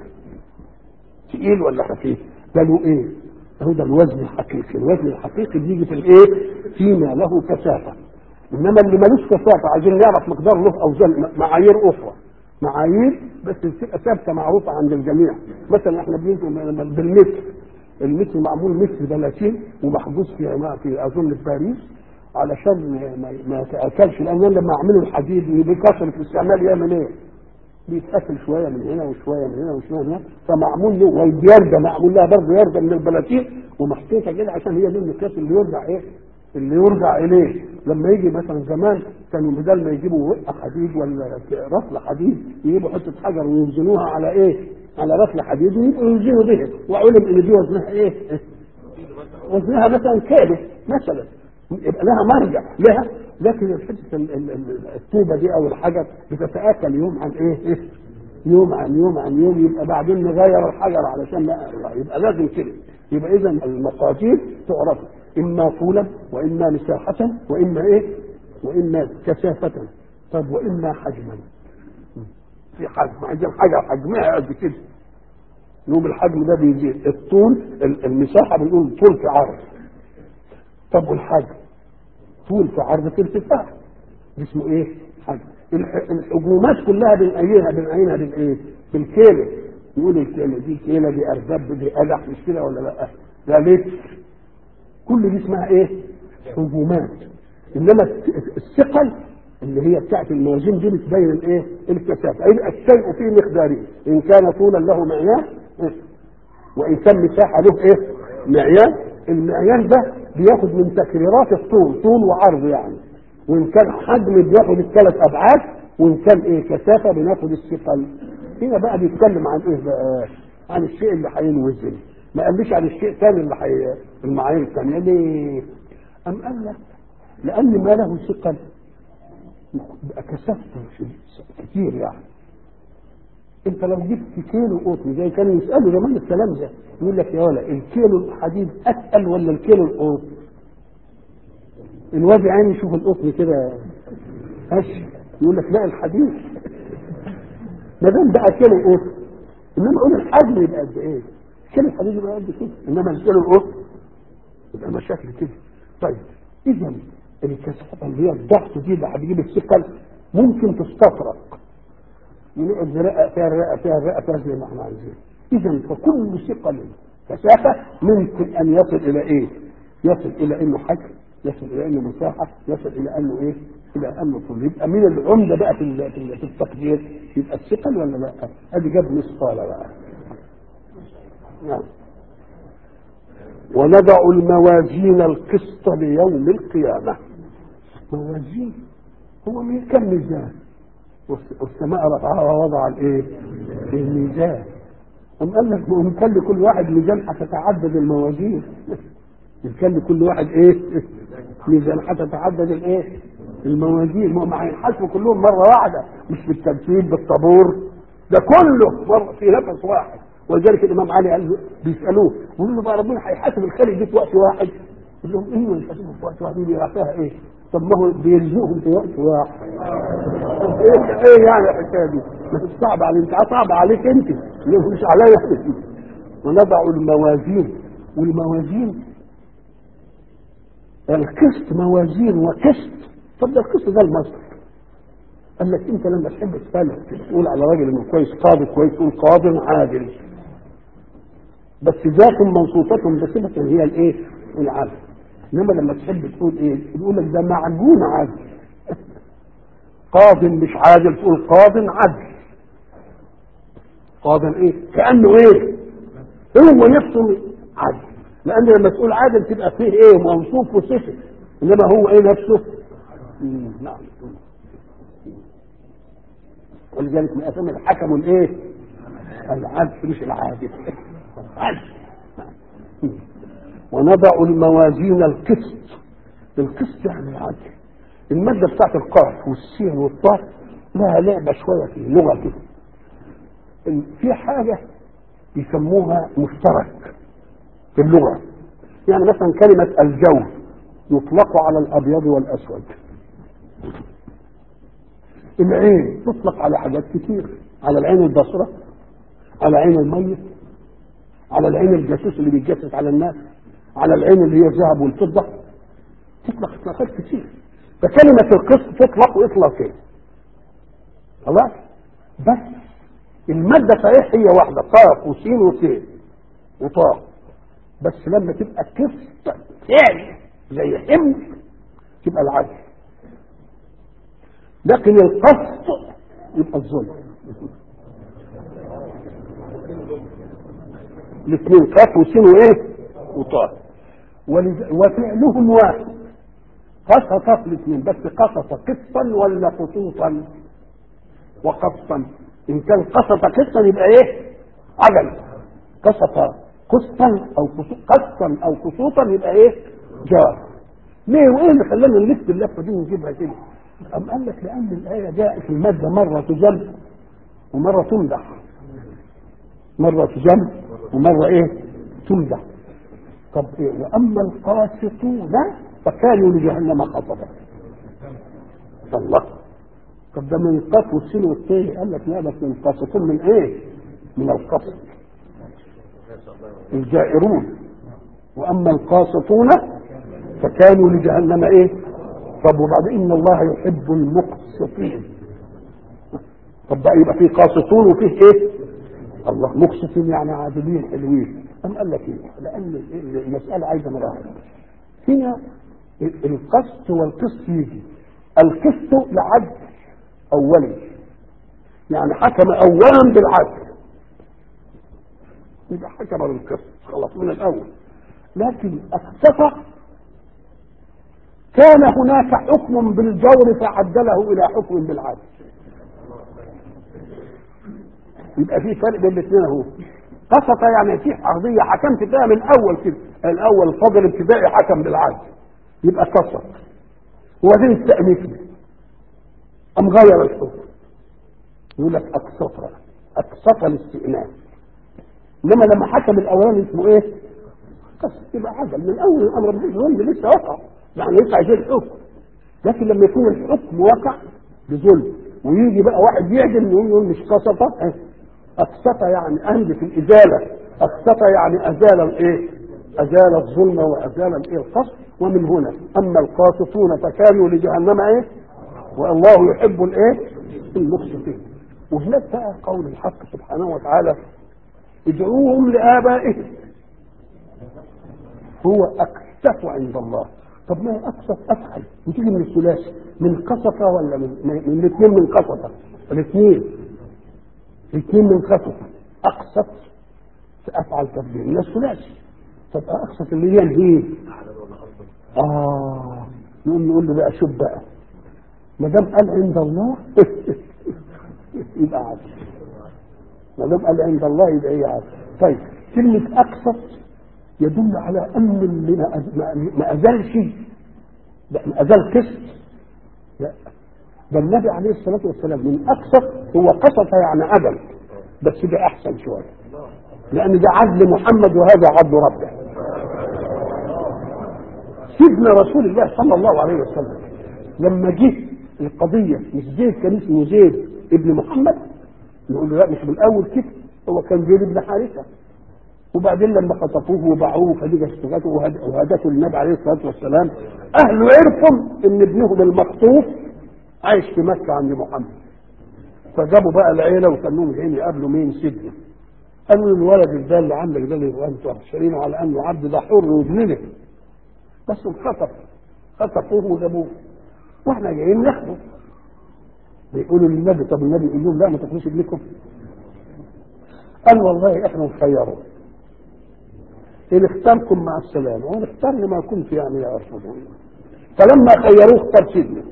تقيل ولا خفيف ده له ايه هو ده الوزن الحقيقي الوزن الحقيقي بيجي في الايه فيما له كثافه انما اللي ملوش كثافه عايزين نعرف مقدار له اوزان معايير اخرى معايير بس بتبقى ثابته معروفه عند الجميع مثلا احنا بننزل بالمتر المتر معمول متر 30 ومحجوز في في اظن في باريس علشان ما, ما يتاكلش لان لما يعملوا الحديد بكثره الاستعمال يعمل ايه؟ بيتاكل شويه من هنا وشويه من هنا وشويه من هنا فمعمول له واليرده معمول لها برضه يرده من البلاتين ومحطوطه كده عشان هي دي المقياس اللي يرجع ايه؟ اللي يرجع اليه لما يجي مثلا زمان كانوا بدل ما يجيبوا وقه حديد ولا رفل حديد يجيبوا حته حجر ويوزنوها على ايه؟ على رفل حديد ويبقوا يوزنوا بها وعلم ان دي وزنها ايه؟ وزنها مثلا كيلو مثلا يبقى لها مرجع لها لكن الحته ال- ال- ال- الطوبه دي او الحجر بتتاكل يوم عن ايه؟ إيه؟ يوم عن يوم عن يوم يبقى بعدين نغير الحجر علشان لا يبقى لازم كده يبقى اذا المقادير تعرف اما طولا واما مساحه واما ايه؟ واما كثافه طب واما حجما في حجم عايزين حاجه حجمها قد كده يوم الحجم ده بيزيد الطول ال- المساحه بنقول طول في عرض طب والحجم طول في عرض في ارتفاع اسمه ايه حجم الح- الحجومات كلها بنقيمها بنقيمها بالايه بالكيلو يقول الكيلو دي كيلو دي ارزاب دي قدح مش كده ولا لا ده لتر كل دي اسمها ايه حجومات انما الت- الثقل اللي هي بتاعت الموازين دي بتبين الايه الكثافه يبقى الشيء فيه مقدارين ان كان طولا له معيار إيه؟ وان كان مساحه له ايه معيار المعيار ده بياخد من تكريرات الطول طول وعرض يعني وان كان حجم بياخد الثلاث ابعاد وان كان ايه كثافه بناخد الثقل هنا بقى بيتكلم عن ايه بقى عن الشيء اللي هينوزن ما قاليش عن الشيء الثاني اللي حي... المعايير الثانيه ليه؟ ام قال لك لان ما له ثقل بقى كثافته كتير يعني انت لو جبت كيلو قطن زي كانوا يسالوا زمان الكلام ده يقول لك يا ولا الكيلو الحديد اتقل ولا الكيلو القطن؟ الواد عيني يشوف القطن كده هش يقول لك لا الحديد ما دام بقى كيلو قطن انما قول الحجم يبقى قد ايه؟ كيلو الحديد يبقى قد كده انما الكيلو القطن يبقى مشاكل كده طيب اذا الكثافه اللي هي الضغط دي اللي هتجيب الثقل ممكن تستفرق ينقل رئه فيها الرئه فيها الرئه فيها زي ما احنا عايزين اذا فكل ثقل كثافه ممكن ان يصل الى ايه؟ يصل الى انه حجم يصل الى انه مساحه يصل الى انه ايه؟ الى انه طول يبقى مين العمده بقى في ال- في ال- في التقدير؟ يبقى الثقل ولا لا؟ ادي جاب مثقال بقى نعم ونضع الموازين القسط ليوم القيامة موازين هو مين كم ميزان والس- والسماء رفعها ووضع الايه الميزان أم قال لك ما كان لكل واحد ميزان هتتعدد الموازين إن كان لكل واحد إيه؟ ميزان هتتعدد الإيه؟ الموازين ما هينحاسبوا كلهم مرة واحدة مش بالترتيب بالطابور ده كله مرة في نفس واحد ولذلك الإمام علي قال له بيسألوه يقولوا له بقى ربنا هيحاسب الخارج دي في وقت واحد يقول لهم ايه يحاسبوا في وقت واحد دي فيها ايه؟ طب ما هو بيرزقهم في وقت واحد ايه ايه يعني الحكايه دي؟ ما هي صعب عليك انت صعب عليك انت مش عليا ونضع الموازين والموازين القسط موازين وقسط طب ده القسط ده المصدر قال لك انت لما تحب تسال تقول على راجل انه كويس قاضي كويس تقول قاض عادل بس ذات منصوصة بصفة هي الايه؟ العدل انما لما تحب تقول ايه؟ تقول لك ده معجون عدل قاض مش عادل تقول قاض عدل قاض ايه؟ كانه ايه؟ هو نفسه عدل لان لما تقول عادل تبقى فيه ايه؟ موصوف وصفه انما هو ايه نفسه؟ مم، نعم ولذلك من اسامي الحكم الايه؟ العدل مش العادل العدل ونضع الموازين القسط القسط يعني العدل المادة بتاعت القاف والسين والطاء لها لعبة شوية في اللغة كده في حاجة يسموها مشترك في اللغة يعني مثلا كلمة الجو يطلق على الأبيض والأسود العين تطلق على حاجات كتير على العين البصرة على عين الميت على العين الجاسوس اللي بيتجسس على الناس على العين اللي هي الذهب والفضة تطلق اطلاقات كتير فكلمة القسط تطلق اطلاقين خلاص بس المادة صحيح هي واحدة قاف وسين وسين وطاء بس لما تبقى قسط ثاني زي حمل تبقى العدل لكن القسط يبقى الظلم الاثنين قاف وسين وايه وطاء ولذ- وفعلهم واحد قسط في الاثنين بس قسط قسطا ولا قسوطا وقسطا ان كان قسط قسطا يبقى ايه عدل قسط قسطا او قسو- قسطا او قسوطا يبقى ايه جار ليه وايه اللي خلانا نلف اللفه دي ونجيبها كده أم قال لك لأن الآية جاءت المادة مرة تجل ومرة تمدح مرة تجل ومرة إيه تمدح طب إيه وأما القاسطون فكانوا لجهنم حطبا الله طب ده من القاف والسين والتاء قال لك لا بس من القاسطون من إيه؟ من القسط الجائرون وأما القاسطون فكانوا لجهنم إيه؟ طب وبعدين ان الله يحب المقسطين طب بقى يبقى فيه قاسطون وفيه ايه الله مقسطين يعني عادلين حلوين أم قال لك ايه لان المساله عايزه مراحل هنا القسط والقسط يجي القسط لعدل اولي يعني حكم اولا بالعدل يبقى حكم بالقسط خلاص من الاول لكن اقسط كان هناك حكم بالجور فعدله الى حكم بالعدل يبقى في فرق بين الاثنين اهو قسط يعني في قضيه حكمت فيها من اول كده الاول الفضل الابتدائي حكم بالعدل يبقى قسط وبعدين استأنفني قام غير الحكم يقول لك اقسط اقسط الاستئناف انما لما حكم الاولاني اسمه ايه؟ قسط يبقى عدل من اول الامر مفيش ظلم لسه وقع يعني لسه عايزين الحكم لكن لما يكون الحكم وقع بظلم ويجي بقى واحد يعدل يقول يقول مش قسطة أقسط يعني أهدف الإزالة أقسط يعني أزال الإيه؟ أزال الظلم وأزال الإيه القسط ومن هنا أما القاسطون فكانوا لجهنم إيه؟ والله يحب الإيه؟ المقسطين وهناك بقى قول الحق سبحانه وتعالى ادعوهم لآبائهم هو أقسط عند الله طب ما هي اقسط افعل وتيجي من الثلاثي من قسطه ولا من من الاثنين من قسطه الاثنين الاثنين من قسطه اقسط افعل تبديل من الثلاثي طب اقسط اللي هي الايه؟ اه نقول نقول له بقى شوف بقى ما دام قال عند الله يبقى عدل ما دام قال عند الله يبقى ايه يعني طيب كلمه اقسط يدل على ان اللي ما أز- ما- ما ازالش لا ما ازال قسط لا ده النبي عليه الصلاه والسلام من اقسط هو قسط يعني عدل بس ده احسن شويه لان ده عدل محمد وهذا عدل ربه سيدنا رسول الله صلى الله عليه وسلم لما جه القضيه مش زيد كان اسمه زيد ابن محمد نقول له لا مش من الاول كده هو كان زيد بن حارثه وبعدين لما خطفوه وباعوه خديجه اشتغلته وهدته للنبي عليه الصلاه والسلام اهله عرفوا ان ابنهم المخطوف عايش في مكه عند محمد فجابوا بقى العيله وكانهم جايين يقابلوا مين سيدنا قالوا له الولد ده اللي عندك ده اللي انتوا شارينه على انه عبد ده حر وابننا بس انخطف خطفوه وجابوه واحنا جايين ناخده بيقولوا للنبي طب النبي يقول لهم لا ما تاخدوش ابنكم قال والله احنا نخيره ان اختاركم مع السلامه وانا اختار ما كنت يعني يرفضون فلما خيروه اختار سيدنا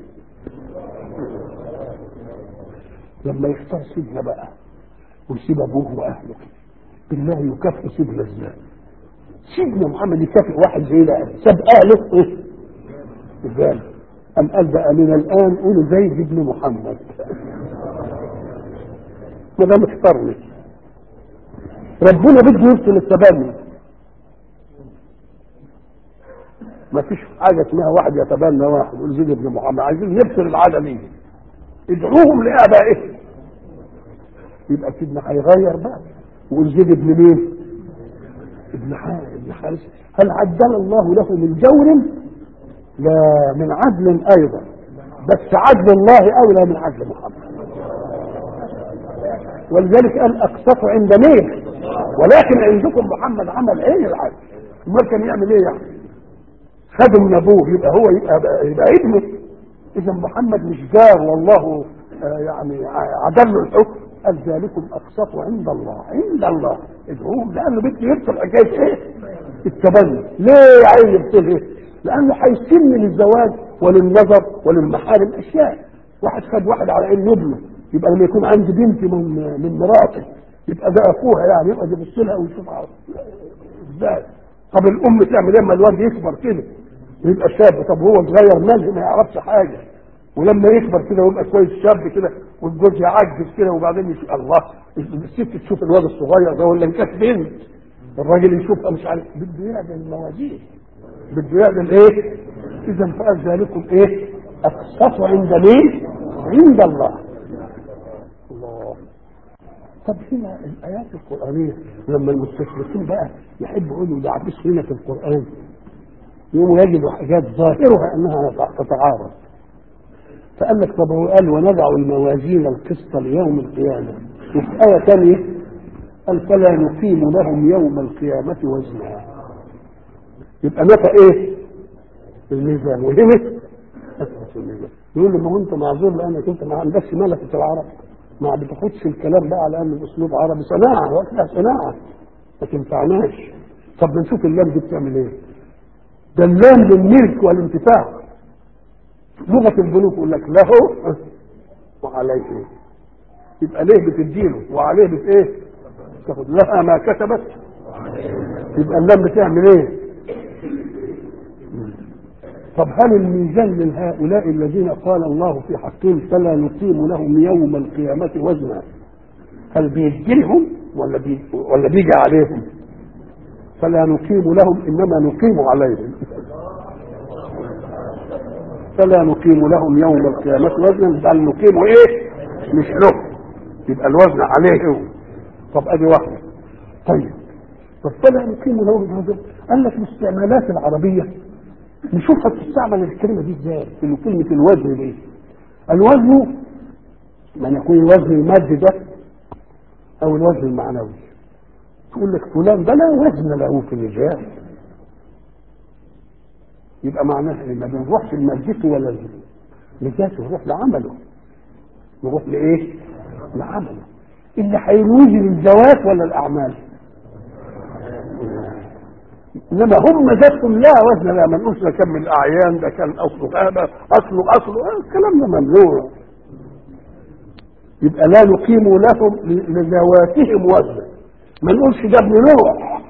لما يختار سيدنا بقى ويسيب ابوه واهله بالله يكافئ سيدنا ازاي سيدنا محمد يكافئ واحد زي ده ساب اهله ايه ازاي أم قال بقى من الآن قولوا زيد بن محمد ما دام اختارني ربنا بده يرسل التبني ما فيش حاجة اسمها واحد يتبنى واحد يقول زيد بن محمد عايزين نبصر العادة دي ادعوهم لآبائهم يبقى سيدنا هيغير بقى ويقول زيد بن مين؟ ابن حارث ابن حارث هل عدل الله له من جور؟ لا من عدل ايضا بس عدل الله اولى من عدل محمد ولذلك قال اقسط عند مين ولكن عندكم محمد عمل ايه العدل امال كان يعمل ايه يعني خده من ابوه يبقى هو يبقى, يبقى ابنه اذا محمد مش جار والله آه يعني عدل له الحكم قال ذلكم اقسط عند الله عند الله ادعوهم لانه بده يبطل حكايه ايه التبني ليه عايز يبطل ايه لانه هيسن للزواج وللنظر وللمحارم اشياء واحد خد واحد على انه ابنه يبقى لما يكون عندي بنتي من من مراته يبقى ده اخوها يعني يبقى يبص لها ويشوفها ازاي طب الام تعمل ايه اما الواد يكبر كده ويبقى شاب طب هو صغير مالي ما يعرفش حاجه ولما يكبر كده ويبقى كويس شاب كده والجوز يعجز كده وبعدين يشوف الله الست تشوف الواد الصغير ده ولا ان كانت بنت الراجل يشوفها مش عارف بده يعمل الموازين بده يعمل ايه اذا فقال ذلكم ايه اقسط عند مين عند الله الله طب هنا الايات القرانيه لما المستشرقين بقى يحبوا يقولوا يدعبسوا هنا في القران يقوموا يجدوا حاجات ظاهرها انها تتعارض فقال لك طب هو قال ونضع الموازين القسط ليوم القيامه وفي ايه ثانيه قال فلا نقيم لهم يوم القيامه وزنا يبقى متى ايه الميزان وهنا اثبت الميزان يقول له ما هو انت معذور لانك انت ما عندكش ملكه العرب ما بتاخدش الكلام بقى على انه اسلوب عربي صناعه وقتها صناعه ما تنفعناش طب نشوف اللام دي بتعمل ايه ده اللام للملك والانتفاع لغه البنوك يقول لك له وعليه يبقى ليه بتديله وعليه بت ايه تاخد لها ما كسبت يبقى اللام بتعمل ايه طب هل الميزان لهؤلاء الذين قال الله في حقهم فلا نقيم لهم يوم القيامة وزنا هل بيجيلهم ولا بي ولا بيجي عليهم فلا نقيم لهم انما نقيم عليهم فلا نقيم لهم يوم القيامة وزنا بل نقيم ايه مش له يبقى الوزن عليه هو طب ادي واحدة طيب طب فلا نقيم لهم هذا قال لك الاستعمالات العربية نشوفها بتستعمل الكلمة دي ازاي في كلمة الوزن دي الوزن من يكون الوزن المادي ده او الوزن المعنوي تقول لك فلان ده لا وزن له في الرجال يبقى معناها ايه ما بنروحش لمادته ولا لذاته نروح لعمله نروح لايه لعمله اللي هينوزن الذوات ولا الاعمال انما هم ذاتهم لا وزن لا ما نقولش ده كان من الاعيان ده كان اصله هذا اصله اصله آه الكلام ده ممنوع يبقى لا نقيم لهم لذواتهم وزنا ما نقولش ده ابن نوح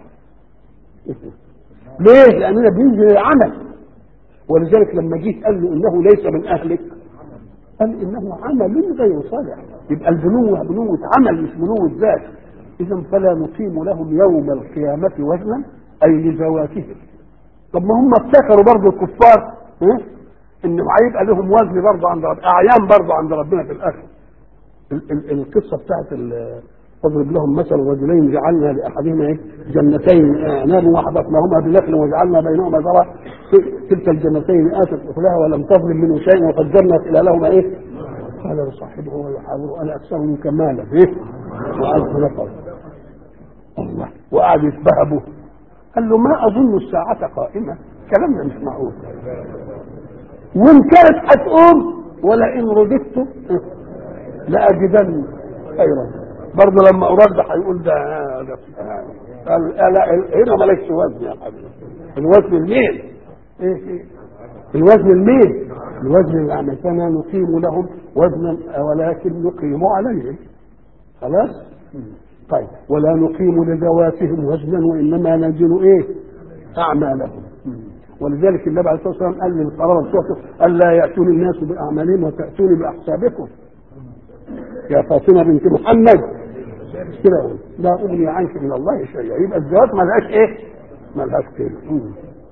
ليه؟ لأننا بينزل العمل ولذلك لما جه قال له إنه ليس من أهلك قال إنه عمل غير صالح يبقى البنوة بنوة عمل مش بنوة ذات إذا فلا نقيم لهم يوم القيامة وزنا أي لذواتهم طب ما هم افتكروا برضه الكفار ها؟ إنه هيبقى لهم وزن برضه عند رب أعيان برضه عند ربنا في الآخر ال- ال- القصة بتاعت ال- واضرب لهم مثل رجلين جعلنا لاحدهما ايه جنتين اعناب وحبطناهما بنخل وجعلنا بينهما زرع تلك الجنتين اتت اكلها ولم تظلم منه شيء وفجرنا خلالهما ايه قال لصاحبه ويحاور انا اكثر منك مالا ايه وأعز نفرا الله وقعد يتبهبه قال له ما اظن الساعه قائمه كلام ده مش معقول وان كانت هتقوم ولئن رددت لاجدن خيرا برضه لما ارد هيقول ده ده قال لا هنا مالكش وزن يا حبيبي الوزن الميل ايه ايه الوزن الميل الوزن الأعمى فما نقيم لهم وزنا ولكن نقيم عليهم خلاص طيب ولا نقيم لذواتهم وزنا وانما نزن ايه اعمالهم ولذلك النبي عليه الصلاه والسلام قال للقرار بتوعته الا ياتوني الناس باعمالهم وتاتوني باحسابكم يا فاطمه بنت محمد كده لا اغني عنك من الله شيئا يبقى الزواج ما لهاش ايه؟ ما لهاش قيمه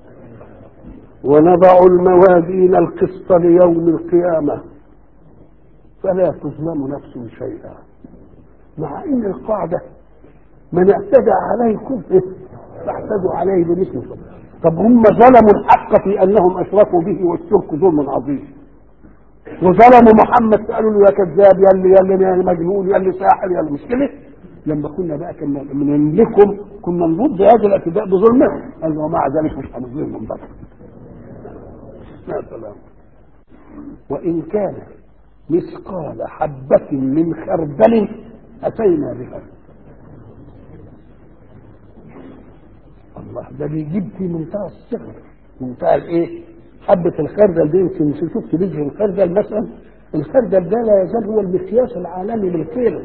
ونضع الموازين القسط ليوم القيامه فلا تظلم نفس شيئا مع ان القاعده من اعتدى عليكم فاعتدوا عليه بمثل طب هم ظلموا الحق في انهم اشركوا به والشرك ظلم عظيم وظلموا محمد قالوا له يا كذاب يا اللي يا اللي يا مجنون يا اللي ساحر يا اللي مش كده لما كنا بقى كنا نملكهم كنا نرد هذا الاعتداء بظلمهم قال ومع ذلك مش هنظلمهم بقى يا سلام وان كان مثقال حبة من خردل أتينا بها الله ده بيجيب في منتهى الصغر منتهى الايه؟ حبة الخردل دي يمكن شفت بذر الخردل مثلا الخردل ده لا يزال هو المقياس العالمي للكيلو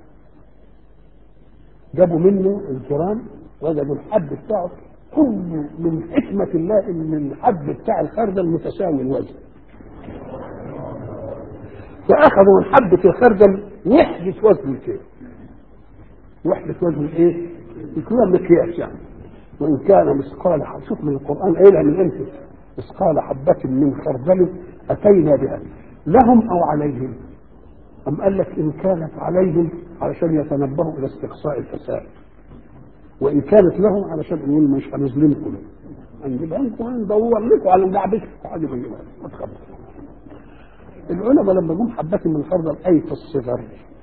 جابوا منه الجرام وجدوا الحب بتاعه كل من حكمة الله ان الحب بتاع الخردل متساوي الوزن فاخذوا من حبة الخردل وحدة وزن الكيلو وحدة وزن الايه؟ الكيلو مقياس يعني وان كان مثقال شوف من القران قايلها من امتى مثقال حبة من خردل اتينا بها لهم او عليهم ام قال لك ان كانت عليهم علشان يتنبهوا الى استقصاء الفساد وان كانت لهم علشان نقول مش هنظلمكم هنجيبها لكم هندور لكم على لعبتكم حاجه بنجيبها ما تخافوش العلماء لما جم حبة من الخردل اي في الصغر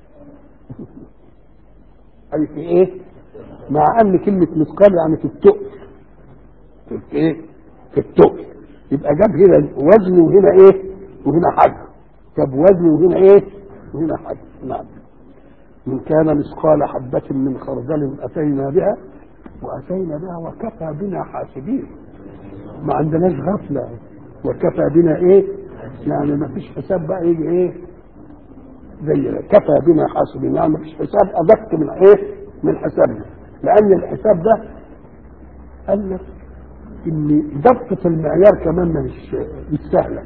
اي في ايه مع ان كلمة مثقال يعني في التقل في ايه في التقل يبقى جاب هنا وزن وهنا ايه وهنا حجم جاب وزن وهنا ايه وهنا حجم نعم من كان مثقال حبة من خردل أتينا بها وأتينا بها وكفى بنا حاسبين ما عندناش غفلة وكفى بنا إيه يعني ما فيش حساب بقى يجي إيه زي كفى بنا حاسبين يعني ما فيش حساب أدق من إيه من حسابنا لأن الحساب ده قال لك إن ضبطة المعيار كمان مش مش سهلة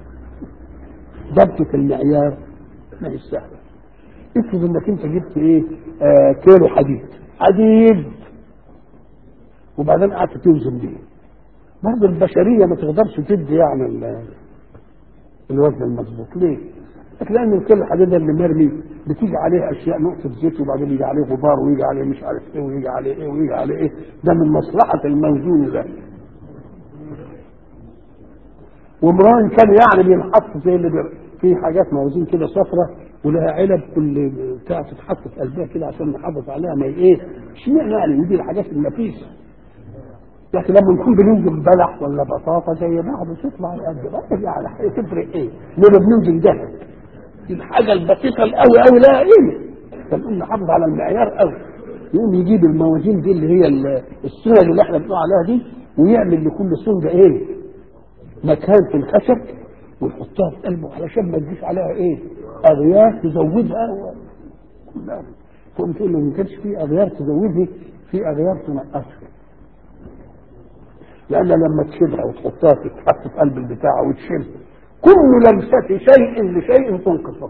ضبطة المعيار مش سهلة افرض انك انت جبت ايه آه كيلو حديد حديد وبعدين قعدت توزن بيه برضه البشريه ما تقدرش تدي يعني الوزن المظبوط ليه؟ لان الكيلو الحديد ده اللي مرمي بتيجي عليه اشياء نقطه زيت وبعدين يجي عليه غبار ويجي عليه مش عارف ايه ويجي عليه ايه ويجي عليه ايه ده من مصلحه الموزون ده ومران كان يعني بينحط زي اللي بي... في حاجات موازين كده صفرة ولها علب كل بتاع تتحط في قلبها كده عشان نحافظ عليها ما ايه اشمعنى يعني دي الحاجات النفيسه لكن لما نكون بننزل بلح ولا بطاطا زي بعض تطلع قد بعض يعني تفرق ايه؟ لما بننزل ذهب الحاجه البسيطه القوي قوي لا قيمه فنقوم نحافظ على المعيار قوي يقوم يجيب الموازين دي اللي هي السنج اللي احنا بنقول عليها دي ويعمل لكل سنجه ايه؟ مكان في الخشب ويحطها في قلبه علشان ما تجيش عليها ايه؟ اغيار تزودها و... كلها تقوم تقول له ما كانش في اغيار تزودها في اغيار تنقصها لان لما تشيلها وتحطها تتحط في قلب البتاع وتشيلها كل لمسة شيء لشيء تنقصه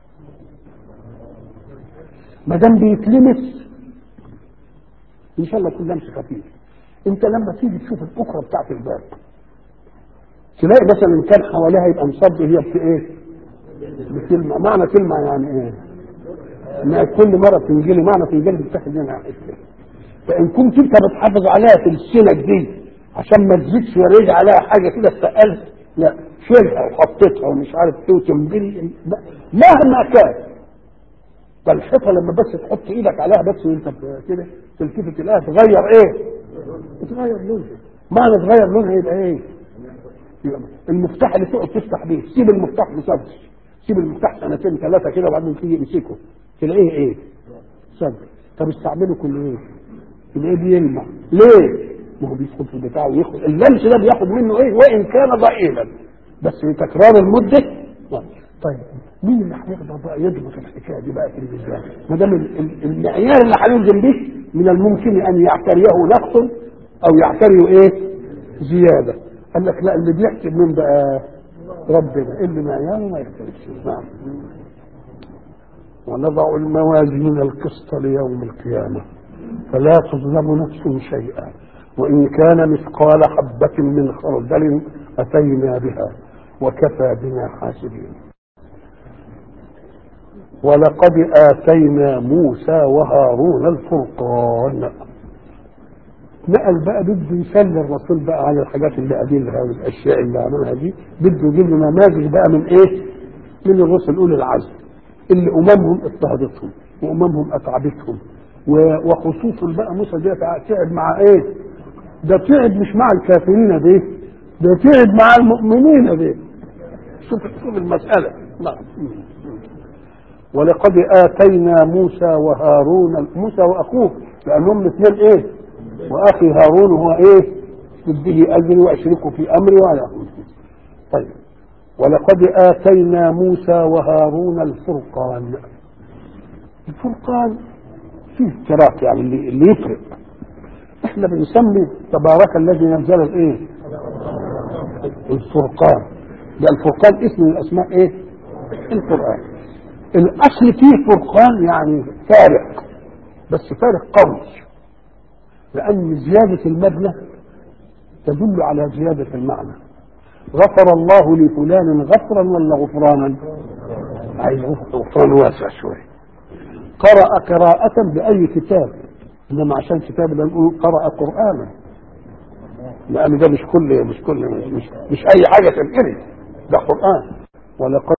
ما دام بيتلمس ان شاء الله يكون لمس خفيف انت لما تيجي تشوف الاكره بتاعت الباب تلاقي مثلا ان كان حواليها يبقى مصب هي بت ايه؟ بكلمه معنى كلمه يعني ايه؟ ما كل مره تنجلي معنى تنجلي بتاخد منها حته فان كنت انت بتحافظ عليها في السنك دي عشان ما تزيدش ولا عليها حاجه كده تسالت لا شيلها وحطيتها ومش عارف ايه وتنجلي مهما كان ده الحيطه لما بس تحط ايدك عليها بس وانت كده تلتفت تلاقيها تغير ايه؟ تغير لونها معنى تغير لونها يبقى ايه؟ يبقى المفتاح اللي تقعد تفتح بيه سيب المفتاح بصدر سيب المفتاح سنتين ثلاثه كده وبعدين تيجي تمسكه تلاقيه ايه؟ صدر طب استعمله كل ايه؟ تلاقيه بيلمع ليه؟ ما هو بيدخل في البتاع وياخد اللمس ده بياخد منه ايه؟ وان كان ضئيلا بس بتكرار المده طيب مين اللي هيقدر بقى يضبط الحكايه دي بقى في الميزان؟ ما دام المعيار اللي هننزل به من الممكن ان يعتريه نقص او يعتريه ايه؟ زياده. قال لك لا اللي بيحسب من بقى ربنا اللي معياره ما يختلفش نعم. ونضع الموازين القسط ليوم القيامه فلا تظلم نفس شيئا وان كان مثقال حبه من خردل اتينا بها وكفى بنا حاسبين. ولقد آتينا موسى وهارون الفرقان نقل بقى بده يسلي الرسول بقى على الحاجات اللي قابلها والاشياء اللي عملها دي بده يجيب لنا نماذج بقى من ايه؟ من الرسل اولي العزم اللي اممهم اضطهدتهم واممهم اتعبتهم وخصوصا بقى موسى ده تعب مع ايه؟ ده تعب مش مع الكافرين ده ده تعب مع المؤمنين ده شوف شوف المساله نعم ولقد آتينا موسى وهارون موسى وأخوه لأنهم الاثنين إيه؟ وأخي هارون هو إيه؟ به أجري وأشركه في أمري وعلى طيب ولقد آتينا موسى وهارون الفرقان الفرقان فيه افتراق يعني اللي, اللي يفرق احنا بنسمي تبارك الذي نزل الايه؟ الفرقان ده الفرقان اسم من الاسماء ايه؟ القرآن الاصل فيه فرقان يعني فارق بس فارق قوي لان زياده المبنى تدل على زياده المعنى غفر الله لفلان غفرا ولا غفرانا عايز غفران واسع شويه قرأ قراءة بأي كتاب إنما عشان كتاب بنقول قرأ قرآنا لأن ده مش كل مش كل مش, مش أي حاجة تنقري ده قرآن ولقد